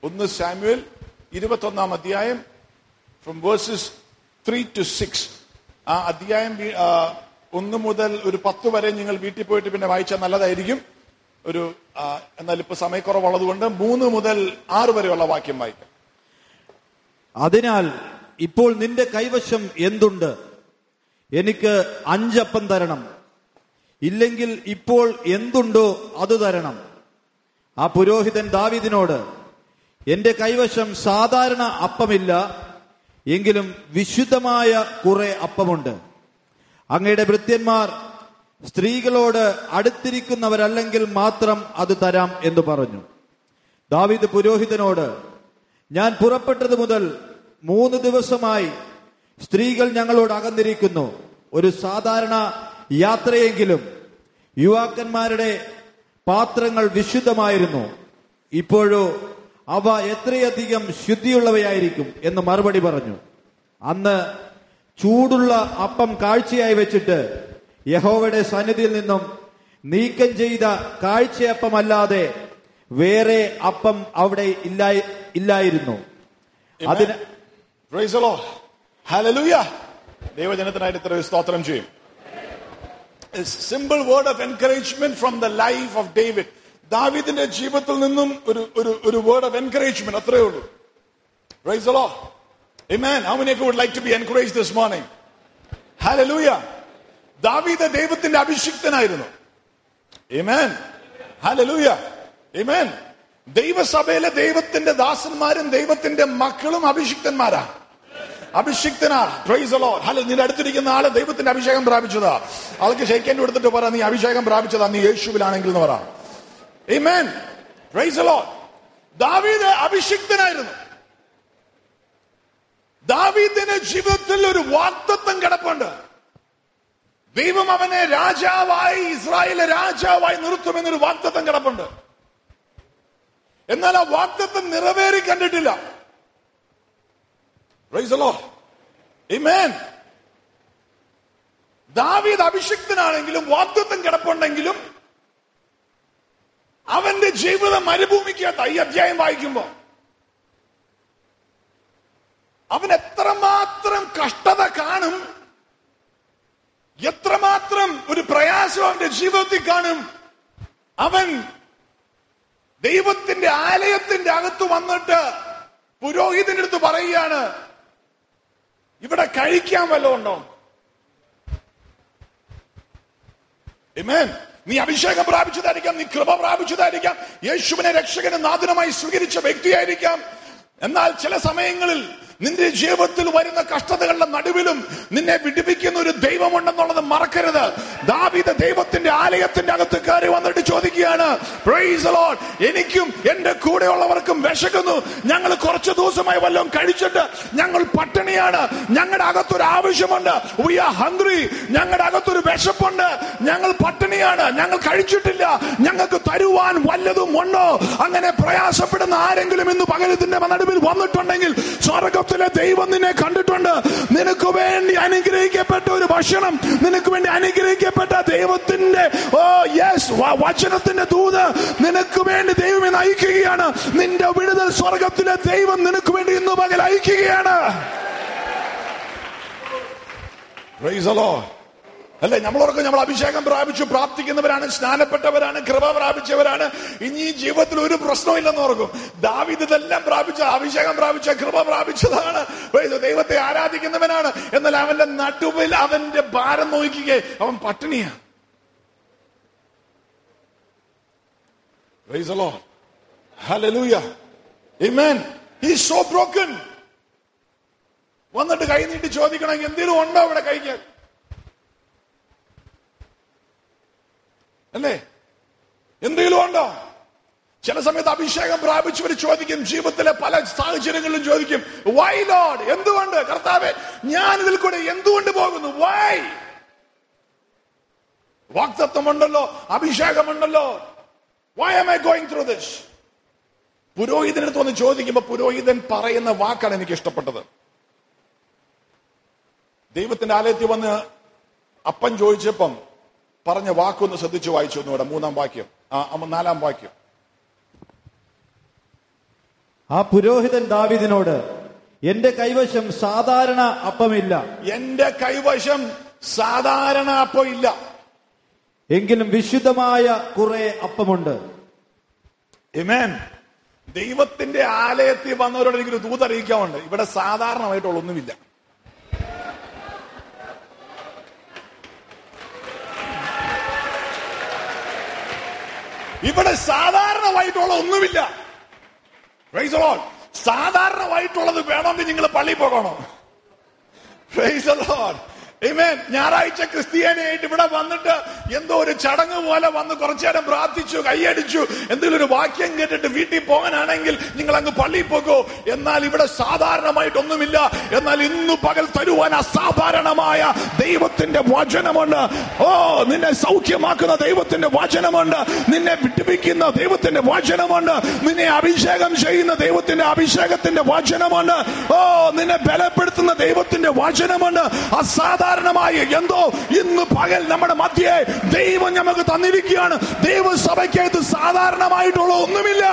ഒന്ന് സാമുവൽ ഇരുപത്തൊന്നാം അധ്യായം from verses three two six ആ അധ്യായം വീ- ആ, ഒന്ന് മുതൽ ഒരു പത്ത് വരെ നിങ്ങൾ വീട്ടിൽ പോയിട്ട് പിന്നെ വായിച്ചാൽ നല്ലതായിരിക്കും ഒരു ആ, എന്നാൽ ഇപ്പൊ സമയക്കുറവുള്ളതുകൊണ്ട് മൂന്ന് മുതൽ ആറ് വരെയുള്ള വാക്യം വായിക്കാം അതിനാൽ ഇപ്പോൾ നിന്റെ കൈവശം എന്തുണ്ട് എനിക്ക് അഞ്ചപ്പം തരണം ഇല്ലെങ്കിൽ ഇപ്പോൾ എന്തുണ്ടോ അത് തരണം ആ പുരോഹിതൻ ദാവീദിനോട് എന്റെ കൈവശം സാധാരണ അപ്പമില്ല എങ്കിലും വിശുദ്ധമായ കുറെ അപ്പമുണ്ട് അങ്ങയുടെ ഭൃത്യന്മാർ സ്ത്രീകളോട് അടുത്തിരിക്കുന്നവരല്ലെങ്കിൽ മാത്രം അത് തരാം എന്ന് പറഞ്ഞു ദാവീദ് പുരോഹിതനോട് ഞാൻ പുറപ്പെട്ടത് മുതൽ മൂന്ന് ദിവസമായി സ്ത്രീകൾ ഞങ്ങളോട് അകന്നിരിക്കുന്നു ഒരു സാധാരണ യാത്രയെങ്കിലും യുവാക്കന്മാരുടെ പാത്രങ്ങൾ വിശുദ്ധമായിരുന്നു ഇപ്പോഴോ അവ എത്രയധികം ശുദ്ധിയുള്ളവയായിരിക്കും എന്ന് മറുപടി പറഞ്ഞു അന്ന് ചൂടുള്ള അപ്പം കാഴ്ചയായി വെച്ചിട്ട് യഹോവയുടെ സന്നിധിയിൽ നിന്നും നീക്കം ചെയ്ത കാഴ്ചയപ്പമല്ലാതെ വേറെ അപ്പം അവിടെ ഇല്ലായി ഇല്ലായിരുന്നു അതിന് Praise the Lord. Hallelujah. ദൈവജനത്തിനായിട്ട് ഇത്ര ഒരു സ്തോത്രം ചെയ്യും simple word of encouragement from the life of David ദാവീദിന്റെ ജീവിതത്തിൽ നിന്നും ഒരു ഒരു ഒരു വേർഡ് ഓഫ് എൻകറേജ്മെന്റ് അത്രേ ഉള്ളൂ Praise the Lord. Amen. How many of you would like to be encouraged this morning? Hallelujah. ദാവീദ് ദൈവത്തിന്റെ അഭിഷിക്തനായിരുന്നു Amen. Hallelujah. Amen. ദൈവസഭയിലെ ദൈവത്തിന്റെ ദാസന്മാരും ദൈവത്തിന്റെ മക്കളും അഭിഷിക്തന്മാരാ അഭിഷിക്തനാ പ്രൈസ് ലോ ഹലോ നിന്റെ അടുത്തിരിക്കുന്ന ആള് ദൈവത്തിന്റെ അഭിഷേകം പ്രാപിച്ചതാ ആൾക്ക് ഷെയ്ക്കൻ കൊടുത്തിട്ട് പറ നീ അഭിഷേകം പ്രാപിച്ചതാ നീ യേശുവിലാണെങ്കിൽ എന്ന് പറ Amen. Praise the Lord. ദാവീദ് അഭിഷിക്തനായിരുന്നു ദാവീദിന്റെ ജീവിതത്തിൽ ഒരു വാക്തത്വം കിടപ്പുണ്ട് ദൈവം അവനെ രാജാവായി ഇസ്രായേലിലെ രാജാവായി നിർത്തുമെന്നൊരു വാക്തത്വം കിടപ്പുണ്ട് എന്നാൽ ആ വാക്തത്വം നിറവേറി കണ്ടിട്ടില്ല Praise the Lord. Amen. ദാവീദ് അഭിഷിക്തനാണെങ്കിലും വാക്തത്വം കിടപ്പുണ്ടെങ്കിലും അവന്റെ ജീവിതം മരുഭൂമിക്കകത്ത ഈ അധ്യായം വായിക്കുമ്പോ അവൻ എത്രമാത്രം കഷ്ടത കാണും എത്രമാത്രം ഒരു പ്രയാസം അവന്റെ ജീവിതത്തിൽ കാണും അവൻ ദൈവത്തിന്റെ ആലയത്തിന്റെ അകത്ത് വന്നിട്ട് പുരോഹിതന്റെ അടുത്ത് പറയുകയാണ് ഇവിടെ കഴിക്കാൻ വല്ലതും ഉണ്ടോ Amen. നീ അഭിഷേകം പ്രാപിച്ചതായിരിക്കാം നീ കൃപ പ്രാപിച്ചതായിരിക്കാം യേശുവിനെ രക്ഷകനും നാഥനുമായി സ്വീകരിച്ച വ്യക്തിയായിരിക്കാം എന്നാൽ ചില സമയങ്ങളിൽ നിന്റെ ജീവിതത്തിൽ വരുന്ന കഷ്ടതകളുടെ നടുവിലും നിന്നെ വിടിപ്പിക്കുന്ന ഒരു ദൈവമുണ്ടെന്നുള്ളത് മറക്കരുത് ദാവീദ് ദൈവത്തിന്റെ ആലയത്തിന്റെ അകത്ത് കയറി വന്നിട്ട് ചോദിക്കുകയാണ് "Praise the Lord. എനിക്കും എന്റെ കൂടെയുള്ളവർക്കും വിശക്കുന്നു ഞങ്ങൾ കുറച്ച് ദിവസമായി വല്ലതും കഴിച്ചിട്ട് ഞങ്ങൾ പട്ടിണിയാണ് ഞങ്ങളുടെ അകത്തൊരു ആവശ്യമുണ്ട് വി ആർ ഹംഗ്രി ഞങ്ങളുടെ അകത്തൊരു വിശപ്പുണ്ട് ഞങ്ങൾ പട്ടിണിയാണ് ഞങ്ങൾ കഴിച്ചിട്ടില്ല ഞങ്ങൾക്ക് തരുവാൻ വല്ലതും ഉണ്ടോ അങ്ങനെ പ്രയാസപ്പെടുന്ന ആരെങ്കിലും ഇന്ന് പകരത്തിന്റെ നടുവിൽ വന്നിട്ടുണ്ടെങ്കിൽ സ്വർഗത്തിലെ ദൈവം നിന്നെ കണ്ടിട്ടുണ്ട് നിനക്ക് വേണ്ടി അനുഗ്രഹിക്കപ്പെട്ട ഒരു ഭക്ഷണം നിനക്ക് വേണ്ടി അനുഗ്രഹിക്കപ്പെട്ട ദൈവത്തിന്റെ ഓ യെസ് വചനത്തിന്റെ ദൂത് നിനക്ക് വേണ്ടി ദൈവം ഇന്ന് അയക്കുകയാണ് നിന്റെ വിടുതൽ സ്വർഗത്തിലെ ദൈവം നിനക്ക് വേണ്ടി ഇന്ന് പകൽ അയക്കുകയാണ് Praise the Lord. അല്ലെ നമ്മളോർക്ക് നമ്മൾ അഭിഷേകം പ്രാപിച്ചു പ്രാർത്ഥിക്കുന്നവരാണ് സ്നാനപ്പെട്ടവരാണ് കൃപ പ്രാപിച്ചവരാണ് ഇനി ഈ ജീവിതത്തിൽ ഒരു പ്രശ്നമില്ലെന്ന് ഓർക്കും ദാവിദ് ഇതെല്ലാം പ്രാപിച്ച അഭിഷേകം പ്രാപിച്ച കൃപ പ്രാപിച്ചതാണ് Praise the Lord. ദൈവത്തെ ആരാധിക്കുന്നവനാണ് എന്നാൽ അവന്റെ നടുവിൽ അവന്റെ ഭാരം നോക്കിക്കേ അവൻ പട്ടിണിയാണ് Praise the Lord. Hallelujah. Amen. He's so broken. വന്നിട്ട് കൈ നീട്ടി ചോദിക്കണമെങ്കിൽ എന്തെങ്കിലും ഉണ്ടോ ഇവിടെ കഴിക്കാൻ അല്ലേ എന്തെങ്കിലും ഉണ്ടോ ചില സമയത്ത് അഭിഷേകം പ്രാപിച്ചവർ ചോദിക്കും ജീവിതത്തിലെ പല സാഹചര്യങ്ങളിലും ചോദിക്കും വൈ ലോഡ് എന്തുകൊണ്ട് കർത്താവെ ഞാൻ ഇതിൽ കൂടെ എന്തുകൊണ്ട് പോകുന്നു വൈ വാക്തത്വമുണ്ടല്ലോ അഭിഷേകമുണ്ടല്ലോ why am I going through this പുരോഹിതനടുത്ത് വന്ന് ചോദിക്കുമ്പോ പുരോഹിതൻ പറയുന്ന വാക്കാണ് എനിക്ക് ഇഷ്ടപ്പെട്ടത് ദൈവത്തിന്റെ ആലയത്തിൽ വന്ന് അപ്പൻ ചോദിച്ചപ്പം പറഞ്ഞ വാക്കൊന്ന് ശ്രദ്ധിച്ചു വായിച്ചു ഒന്നുകൂടെ മൂന്നാം വാക്യം ആ അമ്മ നാലാം വാക്യം ആ പുരോഹിതൻ ദാവിദിനോട് എന്റെ കൈവശം സാധാരണ അപ്പമില്ല എന്റെ കൈവശം സാധാരണ അപ്പം ഇല്ല എങ്കിലും വിശുദ്ധമായ കുറെ അപ്പമുണ്ട് Amen. ദൈവത്തിന്റെ ആലയത്തിൽ വന്നവരോട് എനിക്കൊരു ദൂതറിയിക്കാറുണ്ട് ഇവിടെ സാധാരണമായിട്ടുള്ള ഒന്നുമില്ല ഇവിടെ സാധാരണമായിട്ടുള്ള ഒന്നുമില്ല Praise the Lord. സാധാരണമായിട്ടുള്ളത് വേണമെങ്കിൽ നിങ്ങൾ പള്ളിയിൽ പോകണം Praise the Lord. Amen. ഞായറാഴ്ച ക്രിസ്ത്യാനിയായിട്ട് ഇവിടെ വന്നിട്ട് എന്തോ ഒരു ചടങ്ങ് പോലെ വന്ന് കുറച്ചു നേരം പ്രാർത്ഥിച്ചു കൈയടിച്ചു എന്തെങ്കിലും ഒരു വാക്യം കേട്ടിട്ട് വീട്ടിൽ പോകാനാണെങ്കിൽ നിങ്ങൾ അങ്ങ് പള്ളിയിൽ പോകോ എന്നാൽ ഇവിടെ സാധാരണമായിട്ടൊന്നുമില്ല എന്നാൽ ഇന്ന് പകൽ തരുവാൻ അസാധാരണമായ ദൈവത്തിന്റെ വചനമുണ്ട് ഓ നിന്നെ സൗഖ്യമാക്കുന്ന ദൈവത്തിന്റെ വചനമുണ്ട് നിന്നെ വിട്ടുപിക്കുന്ന ദൈവത്തിന്റെ വചനമുണ്ട് നിന്നെ അഭിഷേകം ചെയ്യുന്ന ദൈവത്തിന്റെ അഭിഷേകത്തിന്റെ വചനമുണ്ട് ഓ നിന്നെ ബലപ്പെടുത്തുന്ന ദൈവത്തിന്റെ വചനമുണ്ട് അസാധാരണമായ എന്തോ ഇന്ന് പകൽ നമ്മുടെ മധ്യേ ദൈവം നമുക്ക് തന്നിരിക്കുകയാണ് ദൈവസഭയ്ക്കകത്ത് സാധാരണമായിട്ടുള്ള ഒന്നുമില്ല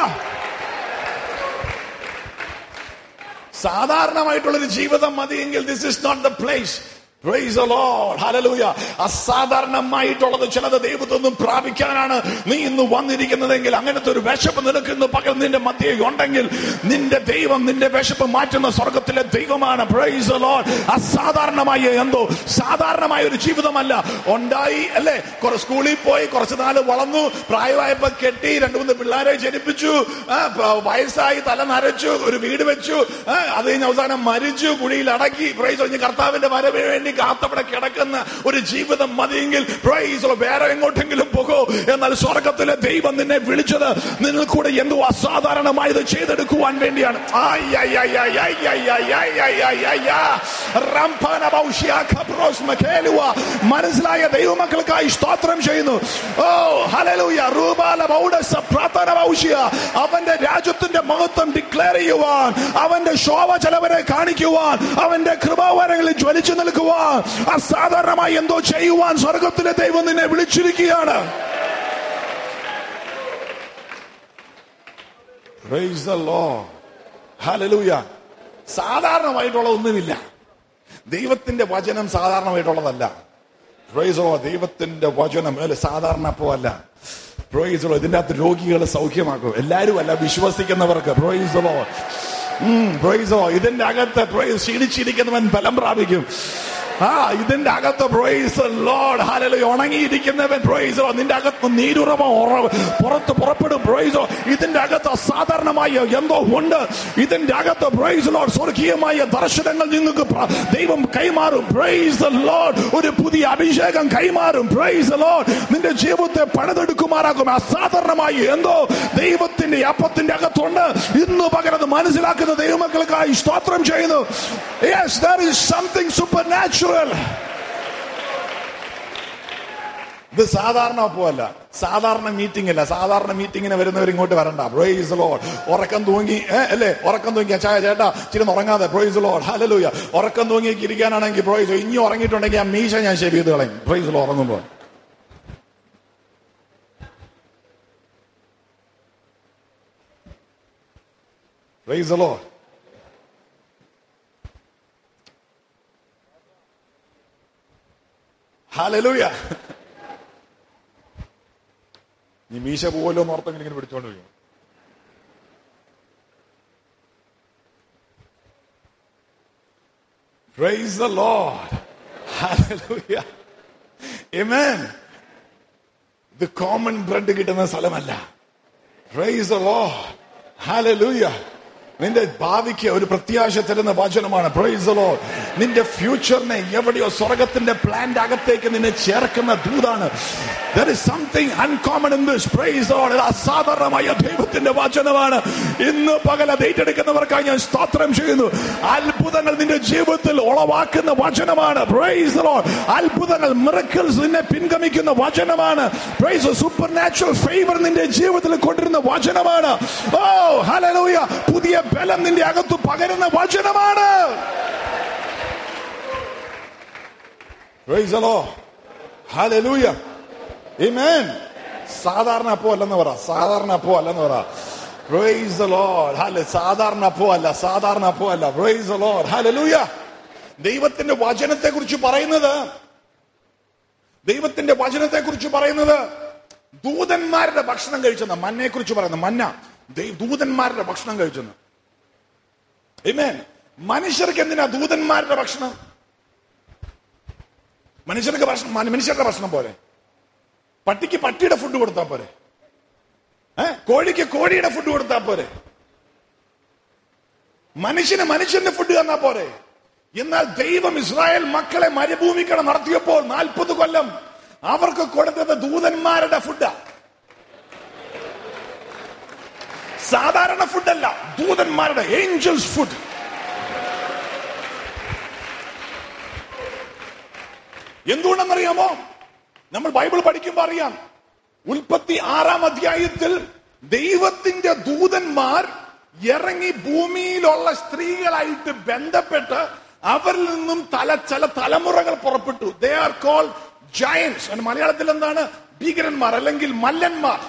സാധാരണമായിട്ടുള്ള ഒരു ജീവിതം മതിയെങ്കിൽ this is not the place Praise the Lord. Hallelujah. അസാധാരണമായിട്ടുള്ളത് ചിലത് ദൈവത്തൊന്നും പ്രാപിക്കാനാണ് നീ ഇന്ന് വന്നിരിക്കുന്നതെങ്കിൽ അങ്ങനത്തെ ഒരു വിശപ്പ് നിനക്ക് ഇന്ന് പകൽ നിന്റെ മധ്യേ ഉണ്ടെങ്കിൽ നിന്റെ ദൈവം നിന്റെ വിശപ്പ് മാറ്റുന്ന സ്വർഗത്തിലെ ദൈവമാണ് പ്രൈസ് ലോഡ് അസാധാരണമായ എന്തോ സാധാരണമായ ഒരു ജീവിതമല്ല ഉണ്ടായി അല്ലെ കുറെ സ്കൂളിൽ പോയി കുറച്ച് നാല് വളർന്നു പ്രായമായപ്പോ കെട്ടി രണ്ടു മൂന്ന് പിള്ളേരെ ജനിപ്പിച്ചു ആ, പ- വയസ്സായി തല നരച്ചു ഒരു വീട് വെച്ചു ആ, അത് കഴിഞ്ഞ് അവസാനം മരിച്ചു കുഴിയിൽ അടക്കി പ്രൈസ് കഴിഞ്ഞ് കർത്താവിന്റെ വരവിന് വേണ്ടി കാത്തവിടെ കിടക്കുന്ന ഒരു ജീവിതം മതിയെങ്കിൽ പ്രൈസ് വേറെ എങ്ങോട്ടെങ്കിലും പോകോ എന്നാൽ സ്വർഗത്തിലെ ദൈവം നിന്നെ വിളിച്ചത് നിന്നിൽ കൂടെ എന്തോ അസാധാരണമായത് ചെയ്തെടുക്കുവാൻ വേണ്ടിയാണ് ആയ് ആയ് ആയ് ആയ് ആയ് ആയ് ആയ് ആയ് ആയ് ആയ് ആയ് ആ. റംഫാന ബൗഷ്യ ഖബ്രോസ് മഖേലുവ. മനസ്സിലായ ദൈവമക്കൾക്കായി സ്തോത്രം ചെയ്യുന്നു ഓ ഹലലൂയ റൂബാല ബൗഡസ പ്രാർത്ഥന ബൗഷ്യ. അവന്റെ രാജ്യത്തിന്റെ മഹത്വം ഡിക്ലെയർ ചെയ്യുവാൻ അവന്റെ ശോഭ ചിലവരെ കാണിക്കുവാൻ അവന്റെ കൃപാവരങ്ങളിൽ ജ്വലിച്ചു നിൽക്കുവാൻ അസാധാരണമായി എന്തോ ചെയ്യുവാൻ സ്വർഗത്തിലെ ദൈവം നിന്നെ വിളിച്ചിരിക്കുകയാണ് Praise the Lord. Hallelujah. സാധാരണമായിട്ടുള്ള ഒന്നുമില്ല ദൈവത്തിന്റെ വചനം സാധാരണമായിട്ടുള്ളതല്ല പ്രൈസോ ദൈവത്തിന്റെ വചനം അല്ലെ സാധാരണ അപ്പോ അല്ല പ്രൈസോ ഇതിന്റെ അകത്ത് രോഗികളെ സൗഖ്യമാക്കും എല്ലാരും അല്ല വിശ്വസിക്കുന്നവർക്ക് പ്രൈസോ പ്രൈസോ ഇതിന്റെ അകത്ത് പ്രൈസ് ക്ഷീണിച്ചിരിക്കുന്നവൻ ബലം പ്രാപിക്കും ആ ഇതിന്റെ അകത്ത് പ്രൈസ് ലോഡ് ഹാലലോ ഉണങ്ങിയിരിക്കുന്നവൻ പ്രൈസോ നിന്റെ അകത്ത് നീരുറവ ഉറവ് പുറത്ത് പുറപ്പെടും പ്രൈസോ ഇതിന്റെ അകത്ത് അസാധാരണമായ എന്തോ ഉണ്ട് ഇതിന്റെ അകത്ത് പ്രൈസ് ലോഡ് സ്വർഗീയമായ ദർശനങ്ങൾ നിങ്ങൾക്ക് പ്ര- ദൈവം കൈമാറും പ്രൈസ് ലോഡ് ഒരു പുതിയ അഭിഷേകം കൈമാറും പ്രൈസ് ലോഡ് നിന്റെ ജീവിതത്തെ പണിതെടുക്കുമാറാക്കും അസാധാരണമായി എന്തോ ദൈവത്തിന്റെ അപ്പത്തിന്റെ അകത്തുണ്ട് ഇന്ന് പകരം മനസ്സിലാക്കുന്ന ദൈവമക്കൾക്കായി സ്തോത്രം ചെയ്യുന്നു yes there is something supernatural ഇത് സാധാരണ അപ്പമല്ല സാധാരണ മീറ്റിംഗ് അല്ല സാധാരണ മീറ്റിങ്ങിന് വരുന്നവർ ഇങ്ങോട്ട് വരണ്ട പ്രൊയ്സ് ലോഡ് ഉറക്കം തൂങ്ങി ഏ, അല്ലേ ഉറക്കം തൂങ്ങി ചായ ചേട്ടാ ചിരി ഉറങ്ങാതെ പ്രൊയ്സ് ലോഡ് ഹലലൂയ ഉറക്കം തൂങ്ങി ഇരിക്കാനാണെങ്കിൽ പ്രൊയ്സ് ഇനി ഉറങ്ങിയിട്ടുണ്ടെങ്കിൽ ആ മീശ ഞാൻ ഷേവ് ചെയ്ത് കളയും പ്രൊയ്സ് ലോ ഉറങ്ങുമ്പോൾ പ്രൈസ് ലോ ഹലലൂയ നീ മീശ പോവല്ലോ എന്ന് ഓർത്തെങ്കിലും ഇങ്ങനെ പിടിച്ചോണ്ടിരിക്കും Praise the Lord. Hallelujah. Amen. ഇത് കോമൺ ബ്രെഡ് കിട്ടുന്ന സ്ഥലമല്ല പ്രൈസ് the Lord. Hallelujah. നിന്റെ ഭാവിക്ക് ഒരു പ്രത്യാശ തരുന്ന വചനമാണ് പ്രൈസ് the Lord. നിന്റെ ഫ്യൂച്ചറിനെ എവിടെയോ സ്വർഗത്തിന്റെ പ്ലാന്റ് അകത്തേക്ക് നിന്നെ ചേർക്കുന്ന ദൂതാണ് There is something uncommon in this. Praise the Lord. ഇത് അസാധാരണമായ ദൈവത്തിന്റെ വചനമാണ് ഇന്ന് പകൽ അത് ഏറ്റെടുക്കുന്നവർക്കായി ഞാൻ സ്തോത്രം ചെയ്യുന്നു അത്ഭുതങ്ങൾ നിന്റെ ജീവിതത്തിൽ ഉളവാക്കുന്ന വചനമാണ് പ്രൈസ് the Lord. അത്ഭുതങ്ങൾ മിറക്കിൾസ് നിന്നെ പിൻഗമിക്കുന്ന വചനമാണ് പ്രൈസ് സൂപ്പർ നാച്ചുറൽ ഫേവർ നിന്റെ ജീവിതത്തിൽ കൊണ്ടിരുന്ന വചനമാണ് ഓ ഹല്ലേലൂയ പുതിയ ബലം നിന്റെ അകത്ത് പകരുന്ന വചനമാണ് praise the Lord. Hallelujah. Amen. സാധാരണ അപ്പോ അല്ലെന്ന് പറ സാധാരണ അപ്പോ അല്ലെന്ന് പറ Praise the Lord. Hallelujah. സാധാരണ അപ്പോ അല്ല സാധാരണ അപ്പോ അല്ല Praise the Lord. Hallelujah. ദൈവത്തിന്റെ വചനത്തെ കുറിച്ച് പറയുന്നത് ദൈവത്തിന്റെ വചനത്തെ കുറിച്ച് പറയുന്നത് ദൂതന്മാരുടെ ഭക്ഷണം കഴിച്ചെന്ന് മന്നയെ കുറിച്ച് പറയുന്നത് മന്ന ദൈ- ദൂതന്മാരുടെ ഭക്ഷണം കഴിച്ചെന്ന് Amen. മനുഷ്യർക്ക് എന്തിനാ ദൂതന്മാരുടെ ഭക്ഷണം മനുഷ്യർക്ക് ഭക്ഷണം മന- മനുഷ്യരുടെ ഭക്ഷണം പോലെ പട്ടിക്ക് പട്ടിയുടെ ഫുഡ് കൊടുത്താൽ പോരെ ഏ കോഴിക്ക് കോഴിയുടെ ഫുഡ് കൊടുത്താൽ പോരെ മനുഷ്യന് മനുഷ്യന്റെ ഫുഡ് തന്നാ പോരെ എന്നാൽ ദൈവം ഇസ്രായേൽ മക്കളെ മരുഭൂമിക്കട നടത്തിയപ്പോൾ നാൽപ്പത് കൊല്ലം അവർക്ക് കൊടുത്തത് ദൂതന്മാരുടെ ഫുഡാ സാധാരണ ഫുഡല്ല ദൂതന്മാരുടെ ഏഞ്ചൽസ് ഫുഡ് എന്തുകൊണ്ടെന്നറിയാമോ നമ്മൾ ബൈബിൾ പഠിക്കുമ്പോ അറിയാം ഉൽപ്പത്തി ആറാം അധ്യായത്തിൽ ദൈവത്തിന്റെ ദൂതന്മാർ ഇറങ്ങി ഭൂമിയിലുള്ള സ്ത്രീകളായിട്ട് ബന്ധപ്പെട്ട് അവരിൽ നിന്നും തല ചില തലമുറകൾ പുറപ്പെട്ടു ദേ ആർ കോൾ ജയൻസ് മലയാളത്തിൽ എന്താണ് ഭീകരന്മാർ അല്ലെങ്കിൽ മല്ലന്മാർ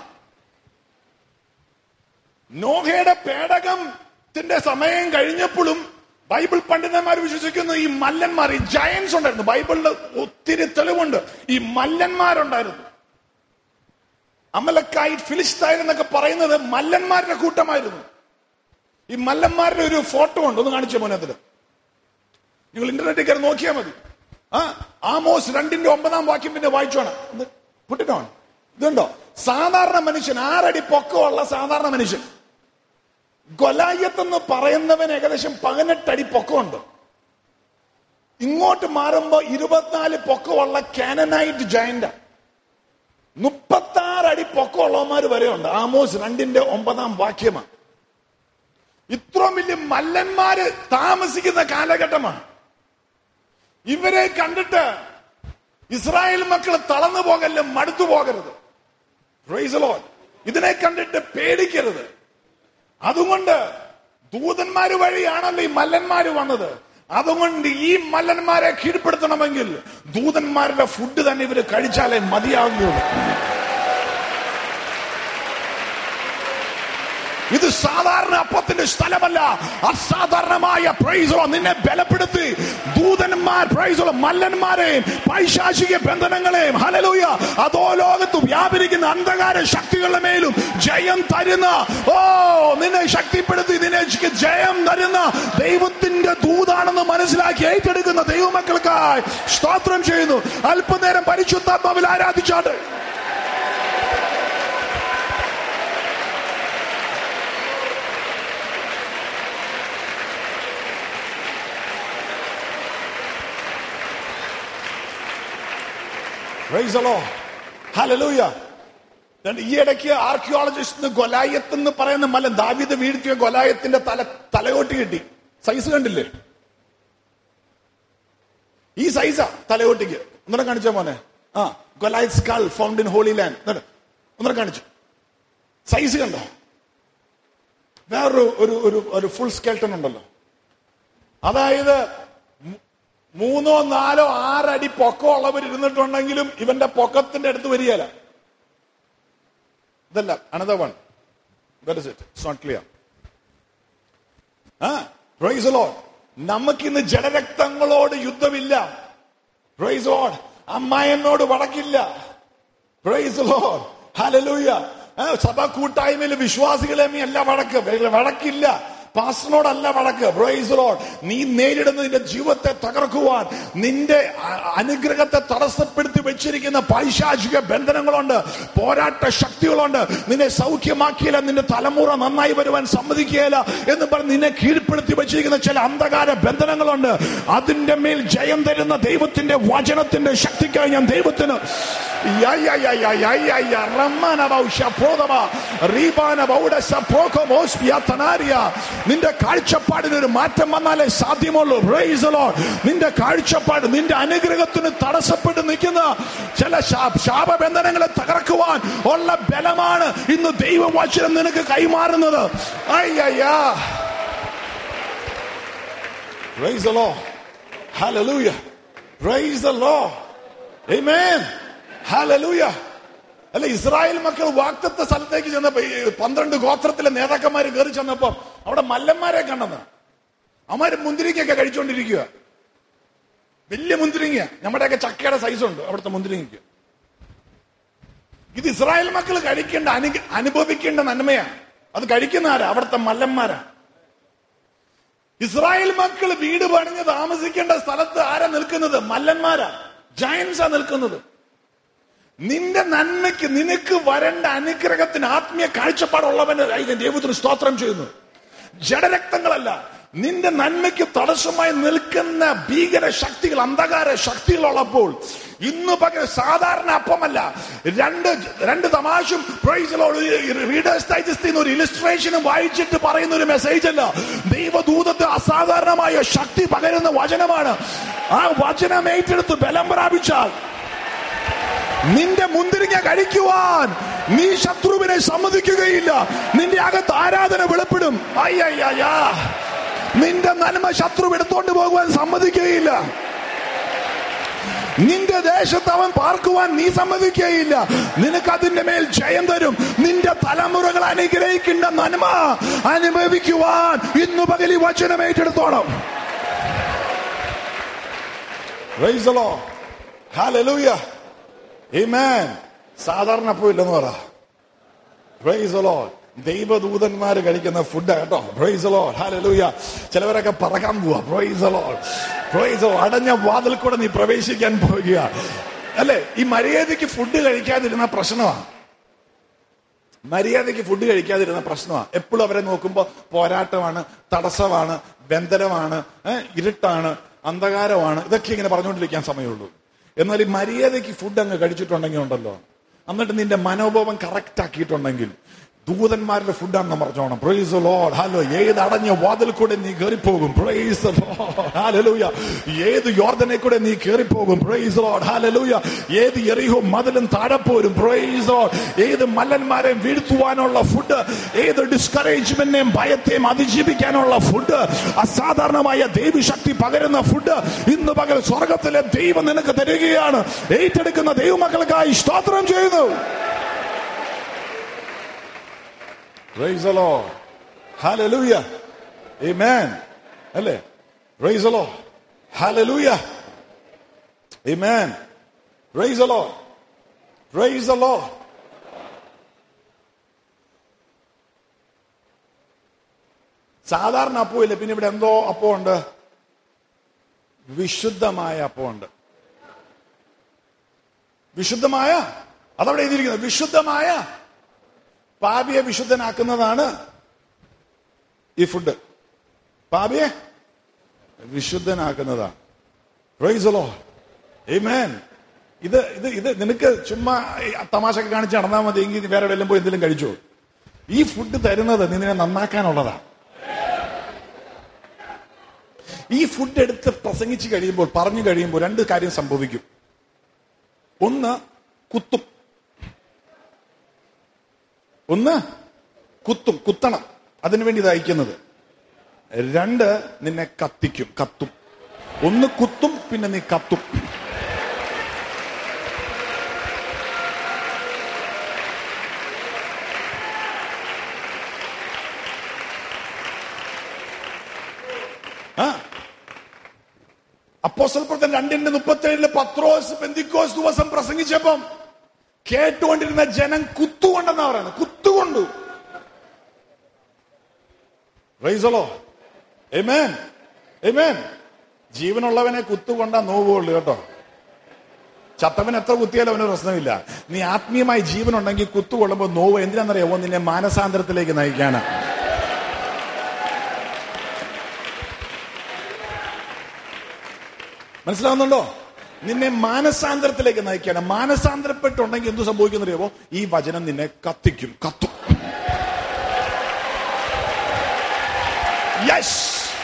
നോഹയുടെ പേടകത്തിന്റെ സമയം കഴിഞ്ഞപ്പോഴും ബൈബിൾ പണ്ഡിതന്മാർ വിശ്വസിക്കുന്നു ഈ മല്ലന്മാർ ഈ ജയൻസ് ഉണ്ടായിരുന്നു ബൈബിളിൽ ഒത്തിരി തെളിവുണ്ട് ഈ മല്ലന്മാരുണ്ടായിരുന്നു അമലക്കായി ഫിലിസ്തൈൻ എന്നൊക്കെ പറയുന്നത് മല്ലന്മാരുടെ കൂട്ടമായിരുന്നു ഈ മല്ലന്മാരുടെ ഒരു ഫോട്ടോ ഉണ്ട് ഒന്ന് കാണിച്ച മോനത്തില് നിങ്ങൾ ഇന്റർനെറ്റിൽ കയറി നോക്കിയാൽ മതി ആ ആമോസ് രണ്ടിന്റെ ഒമ്പതാം വാക്യം പിന്നെ വായിച്ചോണം പുട്ടിനോ ഇതുണ്ടോ സാധാരണ മനുഷ്യൻ ആറടി പൊക്കമുള്ള സാധാരണ മനുഷ്യൻ ഗൊലായത്ത് എന്ന് പറയുന്നവൻ ഏകദേശം പതിനെട്ടടി പൊക്കമുണ്ട് ഇങ്ങോട്ട് മാറുമ്പോ ഇരുപത്തിനാല് പൊക്കമുള്ള കാനനൈറ്റ് ജയന്റ് മുപ്പത്തി ആറ് അടി പൊക്കമുള്ളവന്മാർ വരെയുണ്ട് ആമോസ് രണ്ടിന്റെ ഒമ്പതാം വാക്യമാണ് ഇത്രയും വലിയ മല്ലന്മാര് താമസിക്കുന്ന കാലഘട്ടമാണ് ഇവരെ കണ്ടിട്ട് ഇസ്രായേൽ മക്കൾ തളർന്നു പോകല്ല മടുത്തു പോകരുത് Praise the Lord. ഇതിനെ കണ്ടിട്ട് പേടിക്കരുത് അതുകൊണ്ട് ദൂതന്മാര് വഴിയാണല്ലോ ഈ മല്ലന്മാര് വന്നത് അതുകൊണ്ട് ഈ മല്ലന്മാരെ കീഴ്പ്പെടുത്തണമെങ്കിൽ ദൂതന്മാരുടെ ഫുഡ് തന്നെ ഇവര് കഴിച്ചാലേ മതിയാകുകയുള്ളൂ ഇത് സാധാരണ അപ്പത്തിന്റെ സ്ഥലമല്ല അസാധാരണമായ പ്രൈസോ നിന്നെ ബലപ്പെടുത്തി ദൂതന്മാർ പ്രൈസോ മല്ലന്മാരെയും പൈശാചിക ബന്ധനങ്ങളെയും ഹലലൂയ അതോ ലോകത്ത് വ്യാപരിക്കുന്ന അന്ധകാര ശക്തികളുടെ മേലും ജയം തരുന്ന ഓ നിന്നെ ശക്തിപ്പെടുത്തി നിന്നെ ജയം തരുന്ന ദൈവത്തിന്റെ ദൂതാണെന്ന് മനസ്സിലാക്കി ഏറ്റെടുക്കുന്ന ദൈവമക്കൾക്കായി സ്തോത്രം ചെയ്യുന്നു അല്പനേരം പരിശുദ്ധാത്മാവിൽ ആരാധിച്ചാട്ട് Praise the Lord. Hallelujah. രണ്ട് ഈ ഇടയ്ക്ക് ആർക്കിയോളജിസ്റ്റ് ഗൊലായത്ത് എന്ന് പറയുന്ന മല ദാവിദ് വീഴ്ത്തിയ ഗൊലായത്തിന്റെ തല തലയോട്ടി കിട്ടി സൈസ് കണ്ടില്ലേ ഈ സൈസാ തലയോട്ടിക്ക് ഒന്നര കാണിച്ച മോനെ ആ Goliath skull found in holy land ഒന്നര കാണിച്ചു സൈസ് കണ്ടോ വേറൊരു ഒരു ഒരു ഒരു ഫുൾ സ്കെൽട്ടൺ ഉണ്ടല്ലോ അതായത് മൂ- മൂന്നോ നാലോ ആറടി പൊക്കമുള്ളവർ ഇരുന്നിട്ടുണ്ടെങ്കിലും ഇവന്റെ പൊക്കത്തിന്റെ അടുത്ത് വരികയല്ല ഇതല്ല another one that is it it's not clear ആ പ്രൈസ് ലോഡ് നമുക്കിന്ന് ജഡരക്തങ്ങളോട് യുദ്ധമില്ല പ്രൈസ് ലോഡ് അമ്മായനോട് വടക്കില്ല പ്രൈസ് ലോഡ് ഹലലൂയ സഭ കൂട്ടായ്മയിൽ വിശ്വാസികളെ അല്ല വടക്ക് വടക്കില്ല പാസ്റ്ററിനോടല്ല വടക്ക് പ്രൈസ് ലോഡ് നീ നേരിടുന്ന നിന്റെ ജീവിതത്തെ തകർക്കുവാൻ നിന്റെ അ- അനുഗ്രഹത്തെ തടസ്സപ്പെടുത്തി വെച്ചിരിക്കുന്ന പൈശാചിക ബന്ധനങ്ങളുണ്ട് പോരാട്ട ശക്തികളുണ്ട് നിന്നെ സൗഖ്യമാക്കിയില്ല നിന്റെ തലമുറ നന്നായി വരുവാൻ സമ്മതിക്കുകയില്ല എന്ന് പറഞ്ഞ് നിന്നെ കീഴ്പ്പെടുത്തി വെച്ചിരിക്കുന്ന ചില അന്ധകാര ബന്ധനങ്ങളുണ്ട് അതിന്റെ മേൽ ജയം തരുന്ന ദൈവത്തിന്റെ വചനത്തിന്റെ ശക്തിക്കായി ഞാൻ ദൈവത്തിന് യ, യ, യ, യ, യ, യ, യ, റമ്മന ബൗഷ പ്രോതമ, റീബാന ബൗഡ സപ്രോകമോസ് യതനാരിയ. നിന്റെ കാഴ്ചപ്പാടിന് ഒരു മാറ്റം വന്നാലേ സാധ്യമുള്ളൂ Praise the Lord. നിന്റെ കാഴ്ചപ്പാട് നിന്റെ അനുഗ്രഹത്തിന് തടസ്സപ്പെട്ട് നിൽക്കുന്ന ചില ശാ- ശാപബന്ധനങ്ങളെ തകർക്കുവാൻ ഉള്ള ബലമാണ് ഇന്ന് ദൈവവചനം നിനക്ക് കൈമാറുന്നത് അയ്യയ്യാ Praise the Lord. Hallelujah. Praise the Lord. Amen. Hallelujah. അല്ല ഇസ്രായേൽ മക്കൾ വാക്തത്വ സ്ഥലത്തേക്ക് ചെന്നപ്പോ ഈ പന്ത്രണ്ട് ഗോത്രത്തിലെ നേതാക്കന്മാര് കയറി ചെന്നപ്പോ അവിടെ മല്ലന്മാരെ കണ്ടെന്ന് അവന്മാര് മുന്തിരിക്കൊക്കെ കഴിച്ചുകൊണ്ടിരിക്കുക വലിയ മുന്തിരിങ്ങ നമ്മുടെയൊക്കെ ചക്കയുടെ സൈസ് ഉണ്ട് അവിടുത്തെ മുന്തിരിങ്ങയ്ക്ക് ഇത് ഇസ്രായേൽ മക്കൾ കഴിക്കേണ്ട അനു അനുഭവിക്കേണ്ട നന്മയാ അത് കഴിക്കുന്ന ആരാ അവിടുത്തെ മല്ലന്മാരാ ഇസ്രായേൽ മക്കൾ വീട് പണിഞ്ഞ് താമസിക്കേണ്ട സ്ഥലത്ത് ആരാ നിൽക്കുന്നത് മല്ലന്മാരാ ജയൻസാ നിൽക്കുന്നത് നിന്റെ നന്മയ്ക്ക് നിനക്ക് വരേണ്ട അനുഗ്രഹത്തിന് ആത്മീയ കാഴ്ചപ്പാടുള്ളവന് അതിന്റെ ദൈവത്തിന് സ്തോത്രം ചെയ്യുന്നു ജഡരക്തങ്ങളല്ല നിന്റെ നന്മയ്ക്ക് തടസ്സമായി നിൽക്കുന്ന ഭീകര ശക്തികൾ അന്ധകാര ശക്തികളുള്ളപ്പോൾ ഇന്ന് പകരം സാധാരണ അപ്പമല്ല രണ്ട് രണ്ട് തമാശും റീഡേഴ്സ് ഡൈജസ്റ്റിൽ ഒരു ഇലിസ്ട്രേഷനും വായിച്ചിട്ട് പറയുന്ന ഒരു മെസ്സേജ് അല്ല ദൈവദൂതത്തെ അസാധാരണമായ ശക്തി പകരുന്ന വചനമാണ് ആ വചനം ഏറ്റെടുത്ത് ബലം പ്രാപിച്ചാൽ നിന്റെ മുന്തിരിങ്ങ കഴിക്കുവാൻ നീ ശത്രുവിനെ സമ്മതിക്കുകയില്ല നിന്റെ അകത്ത് ആരാധന വെളിപ്പെടും അയ്യയ്യാ നിന്റെ നന്മ ശത്രു എടുത്തോണ്ട് പോകുവാൻ സമ്മതിക്കുകയില്ല നിന്റെ ദേശത്ത് അവൻ പാർക്കുവാൻ നീ സമ്മതിക്കുകയില്ല നിനക്ക് അതിന്റെ മേൽ ജയം തരും നിന്റെ തലമുറകൾ അനുഗ്രഹിക്കേണ്ട നന്മ അനുഭവിക്കുവാൻ ഇന്നു പകലി വചനം ഏറ്റെടുത്തോണം Praise the Lord. Hallelujah. Amen. സാധാരണ പോയില്ലെന്ന് പറ പ്രൈസ് the Lord. ദൈവദൂതന്മാര് കഴിക്കുന്ന ഫുഡ് കേട്ടോ പ്രൈസ് ലോ ഹാലലൂയ ചിലവരൊക്കെ പറക്കാൻ പോവാ പ്രൈസ് ലോ പ്രൈസ് അടഞ്ഞ വാതിൽ കൂടെ നീ പ്രവേശിക്കാൻ പോകുക അല്ലെ ഈ മര്യാദയ്ക്ക് ഫുഡ് കഴിക്കാതിരുന്ന പ്രശ്നമാണ് മര്യാദയ്ക്ക് ഫുഡ് കഴിക്കാതിരുന്ന പ്രശ്നമാണ് എപ്പോഴും അവരെ നോക്കുമ്പോൾ പോരാട്ടമാണ് തടസ്സമാണ് ബന്ധനമാണ് ഏഹ്, ഇരുട്ടാണ് അന്ധകാരമാണ് ഇതൊക്കെ ഇങ്ങനെ പറഞ്ഞുകൊണ്ടിരിക്കാൻ സമയമുള്ളൂ എന്നാൽ ഈ മര്യാദയ്ക്ക് ഫുഡ് അങ്ങ് കഴിച്ചിട്ടുണ്ടെങ്കിൽ ഉണ്ടല്ലോ എന്നിട്ട് നിന്റെ മനോഭാവം കറക്റ്റ് ആക്കിയിട്ടുണ്ടെങ്കിൽ ദൂതന്മാരുടെ ഫുഡാണെന്ന് പറഞ്ഞോണം പ്രൈസ് ലോഡ് ഹലോ ഏത് അടഞ്ഞ വാതിൽ കൂടെ നീ കയറിപ്പോകും പ്രൈസ് ഹാലലൂയ ഏത് യോർദനെ കൂടെ നീ കയറിപ്പോകും പ്രൈസ് ലോഡ് ഹാലലൂയ ഏത് എറിഹോ മതിലും താഴെപ്പോരും പ്രൈസ് ലോഡ് ഏത് മല്ലന്മാരെ വീഴ്ത്തുവാനുള്ള ഫുഡ് ഏത് ഡിസ്കറേജ്മെന്റിനെയും ഭയത്തെയും അതിജീവിക്കാനുള്ള ഫുഡ് അസാധാരണമായ ദൈവശക്തി പകരുന്ന ഫുഡ് ഇന്ന് പകൽ സ്വർഗത്തിലെ ദൈവം നിനക്ക് തരികയാണ് ഏറ്റെടുക്കുന്ന ദൈവമക്കൾക്കായി സ്തോത്രം ചെയ്യുന്നു Praise the Lord. Hallelujah. Amen. അല്ലേ Praise the Lord. Hallelujah. Amen. Praise the Lord. Praise the Lord. സാധാരണ അപ്പമില്ല പിന്നെ ഇവിടെ എന്തോ അപ്പമുണ്ട് വിശുദ്ധമായ അപ്പമുണ്ട് വിശുദ്ധമായ അതവിടെ എഴുതിയിരിക്കുന്നത് വിശുദ്ധമായ പാപിയെ വിശുദ്ധനാക്കുന്നതാണ് ഈ ഫുഡ് പാപിയെ വിശുദ്ധനാക്കുന്നതാണ് പ്രൈസലോ Amen. ഇത് ഇത് ഇത് നിനക്ക് ചുമ്മാ ഈ തമാശക്ക് കാണിച്ച് നടന്നാൽ മതി എങ്കിൽ നീ വേറെ എവിടെയെല്ലാം പോയി എന്തെങ്കിലും കഴിച്ചോ ഈ ഫുഡ് തരുന്നത് നിന്നെ നന്നാക്കാനുള്ളതാ ഈ ഫുഡ് എടുത്ത് പ്രസംഗിച്ച് കഴിയുമ്പോൾ പറഞ്ഞു കഴിയുമ്പോൾ രണ്ട് കാര്യം സംഭവിക്കും ഒന്ന് കുത്തും ഒന്ന് കുത്തും കുത്തണം അതിനുവേണ്ടി ഇത് അയക്കുന്നത് രണ്ട് നിന്നെ കത്തിക്കും കത്തും ഒന്ന് കുത്തും പിന്നെ നീ കത്തും ആ അപ്പോസ്റ്റൽ പ്രവർത്തനം രണ്ടിന്റെ മുപ്പത്തേഴില് പത്രോസ് പെന്തിക്കോസ് ദിവസം പ്രസംഗിച്ചപ്പം കേട്ടുകൊണ്ടിരുന്ന ജനം കുത്തുകൊണ്ടെന്നാ പറയുന്നത് കുത്തുകൊണ്ടു റൈസലോ എമേൻ എമേൻ ജീവനുള്ളവനെ കുത്തുകൊണ്ടാ നോവുള്ളൂ കേട്ടോ ചത്തവൻ എത്ര കുത്തിയാലും അവന് പ്രശ്നമില്ല നീ ആത്മീയമായി ജീവനുണ്ടെങ്കിൽ കുത്തുകൊള്ളുമ്പോൾ നോവ് എന്തിനാണെന്നറിയാമോ നിന്നെ മാനസാന്തരത്തിലേക്ക് നയിക്കാനാ മനസ്സിലാവുന്നുണ്ടോ നിന്നെ മാനസാന്തരത്തിലേക്ക് നയിക്കണം മാനസാന്തരപ്പെട്ടുണ്ടെങ്കിൽ എന്ത് സംഭവിക്കുന്നറിയാമോ ഈ വചനം നിന്നെ കത്തിക്കും കത്തും യെസ്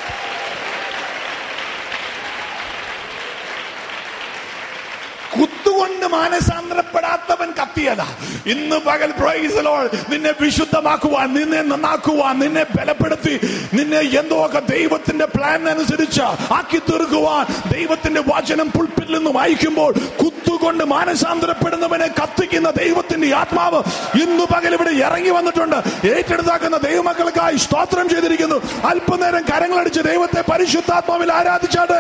കുത്തുകൊണ്ട് മാനസാന്തരപ്പെടാത്തവൻ കത്തിയതാ ഇന്ന് പകൽ പ്രൈസലോൾ നിന്നെ വിശുദ്ധമാക്കുവാൻ നിന്നെ നന്നാക്കുവാൻ നിന്നെ ബലപ്പെടുത്തി നിന്നെ എന്തൊക്കെ ദൈവത്തിന്റെ പ്ലാൻ അനുസരിച്ച് ആക്കി തീർക്കുവാൻ ദൈവത്തിന്റെ വചനം പുൾപ്പിൽ നിന്ന് വായിക്കുമ്പോൾ കുത്തു കുത്തുകൊണ്ട് മാനസാന്തരപ്പെടുന്നവനെ കത്തിക്കുന്ന ദൈവത്തിന്റെ ആത്മാവ് ഇന്നു പകൽ ഇവിടെ ഇറങ്ങി വന്നിട്ടുണ്ട് ഏറ്റെടുത്താക്കുന്ന ദൈവമക്കൾക്കായി സ്തോത്രം ചെയ്തിരിക്കുന്നു അല്പനേരം കരങ്ങളടിച്ച് ദൈവത്തെ പരിശുദ്ധാത്മാവിൽ ആരാധിച്ചാട്ടെ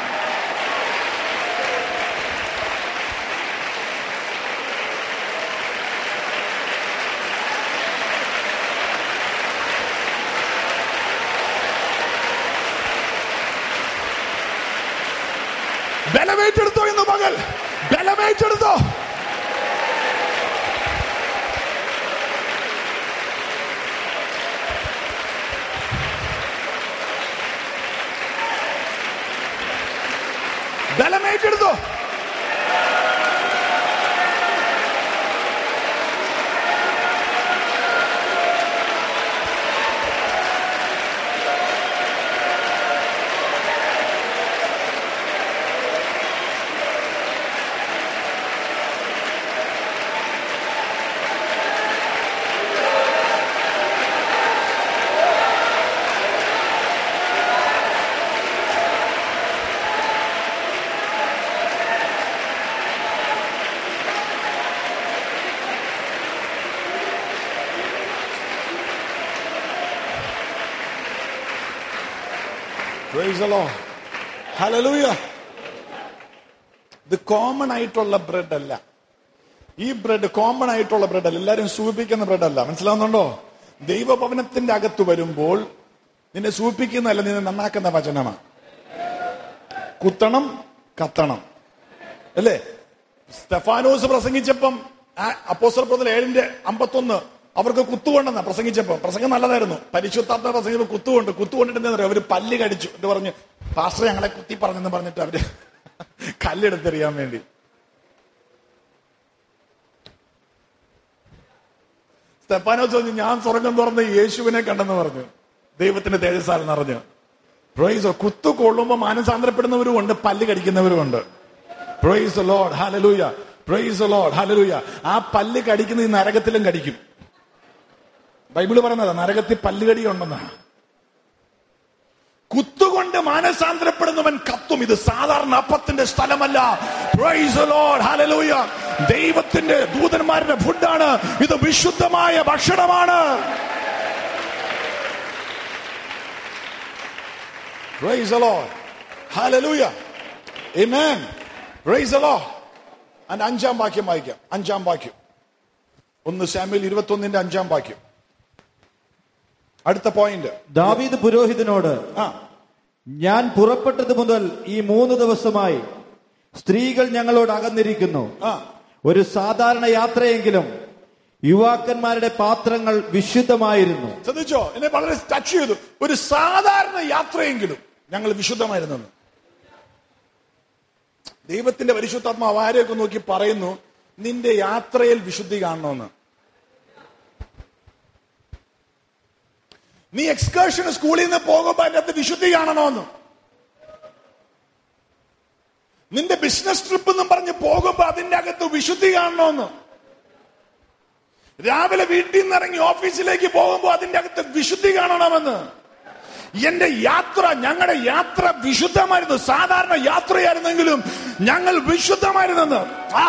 ബലമേറ്റെടുത്തോ ഇന്ന് പകൽ ബലമേറ്റെടുത്തോ ബലമേറ്റെടുത്തോ Praise the Lord. Hallelujah. ഇത് കോമൺ ആയിട്ടുള്ള ബ്രെഡ് അല്ല ഈ ബ്രെഡ് കോമൺ ആയിട്ടുള്ള ബ്രെഡ് അല്ല എല്ലാരും സൂചിപ്പിക്കുന്ന ബ്രെഡ് അല്ല മനസ്സിലാവുന്നുണ്ടോ ദൈവഭവനത്തിന്റെ അകത്ത് വരുമ്പോൾ നിന്നെ സൂചിപ്പിക്കുന്നതല്ല നിന്നെ നന്നാക്കുന്ന വചനമാണ് കുത്തണം കത്തണം അല്ലേ സ്റ്റെഫാനോസ് പ്രസംഗിച്ചപ്പം അപ്പോസ്റ്റർ പ്രതൽ ഏഴിന്റെ അമ്പത്തൊന്ന് അവർക്ക് കുത്തുകൊണ്ടെന്ന പ്രസംഗിച്ചപ്പോ പ്രസംഗം നല്ലതായിരുന്നു പരിശുദ്ധാത്മ പ്രസംഗിച്ചപ്പോ കുത്തുകൊണ്ട് കുത്തുകൊണ്ടിട്ട് എന്താ പറയുക അവര് പല്ല് കടിച്ചു എന്ന് പറഞ്ഞ് പാസ്റ്റർ ഞങ്ങളെ കുത്തി പറഞ്ഞെന്ന് പറഞ്ഞിട്ട് അവര് കല്ലെടുത്തെറിയാൻ വേണ്ടി സ്തെപ്പാനോസ് പറഞ്ഞു ഞാൻ സ്വർഗം തുറന്ന് യേശുവിനെ കണ്ടെന്ന് പറഞ്ഞു ദൈവത്തിന്റെ തേജസ്സാൽ നിറഞ്ഞു പ്രൊയ്സോ കുത്തു കൊള്ളുമ്പോ മാനസാന്തരപ്പെടുന്നവരും ഉണ്ട് പല്ല് കടിക്കുന്നവരും ഉണ്ട് praise lord hallelujah praise lord hallelujah ആ പല്ല് കടിക്കുന്ന ഈ നരകത്തിലും കടിക്കും ബൈബിള് പറയുന്നതാ നരകത്തിൽ പല്ലുകടി ഉണ്ടെന്നാ കുത്തുകൊണ്ട് മാനസാന്തരപ്പെടുന്നവൻ കത്തും ഇത് സാധാരണ അപ്പത്തിന്റെ സ്ഥലമല്ല Praise the Lord. Hallelujah. ദൈവത്തിന്റെ ദൂതന്മാരുടെ ഫുഡാണ് ഇത് വിശുദ്ധമായ ഭക്ഷണമാണ് Praise the Lord. Hallelujah. Amen. Praise the Lord. And അഞ്ചാം വാക്യം വായിക്കാം അഞ്ചാം വാക്യം ഒന്ന് സാമ്യൽ ഇരുപത്തി ഒന്നിന്റെ അഞ്ചാം വാക്യം അടുത്ത പോയിന്റ് ദാവീദ് പുരോഹിതനോട് ആ ഞാൻ പുറപ്പെട്ടത് മുതൽ ഈ മൂന്ന് ദിവസമായി സ്ത്രീകൾ ഞങ്ങളോട് അകന്നിരിക്കുന്നു ആ ഒരു സാധാരണ യാത്രയെങ്കിലും യുവാക്കന്മാരുടെ പാത്രങ്ങൾ വിശുദ്ധമായിരുന്നു ശ്രദ്ധിച്ചോ എന്നെ വളരെ ടച്ച് ചെയ്തു ഒരു സാധാരണ യാത്രയെങ്കിലും ഞങ്ങൾ വിശുദ്ധമായിരുന്നു ദൈവത്തിന്റെ പരിശുദ്ധാത്മാവ് ആരെയൊക്കെ നോക്കി പറയുന്നു നിന്റെ യാത്രയിൽ വിശുദ്ധി കാണണമെന്ന് നീ എക്സ്കർഷന് സ്കൂളിൽ നിന്ന് പോകുമ്പോ അതിന്റെ അകത്ത് വിശുദ്ധി കാണണമെന്ന് നിന്റെ ബിസിനസ് ട്രിപ്പ് എന്നും പറഞ്ഞ് പോകുമ്പോ അതിന്റെ അകത്ത് വിശുദ്ധി കാണണമെന്ന് രാവിലെ വീട്ടിൽ നിന്ന് ഇറങ്ങി ഓഫീസിലേക്ക് പോകുമ്പോൾ അതിന്റെ അകത്ത് വിശുദ്ധി കാണണമെന്ന് എന്റെ യാത്ര ഞങ്ങളുടെ യാത്ര വിശുദ്ധമായിരുന്നു സാധാരണ യാത്രയായിരുന്നെങ്കിലും ഞങ്ങൾ വിശുദ്ധമായിരുന്നെന്ന് ആ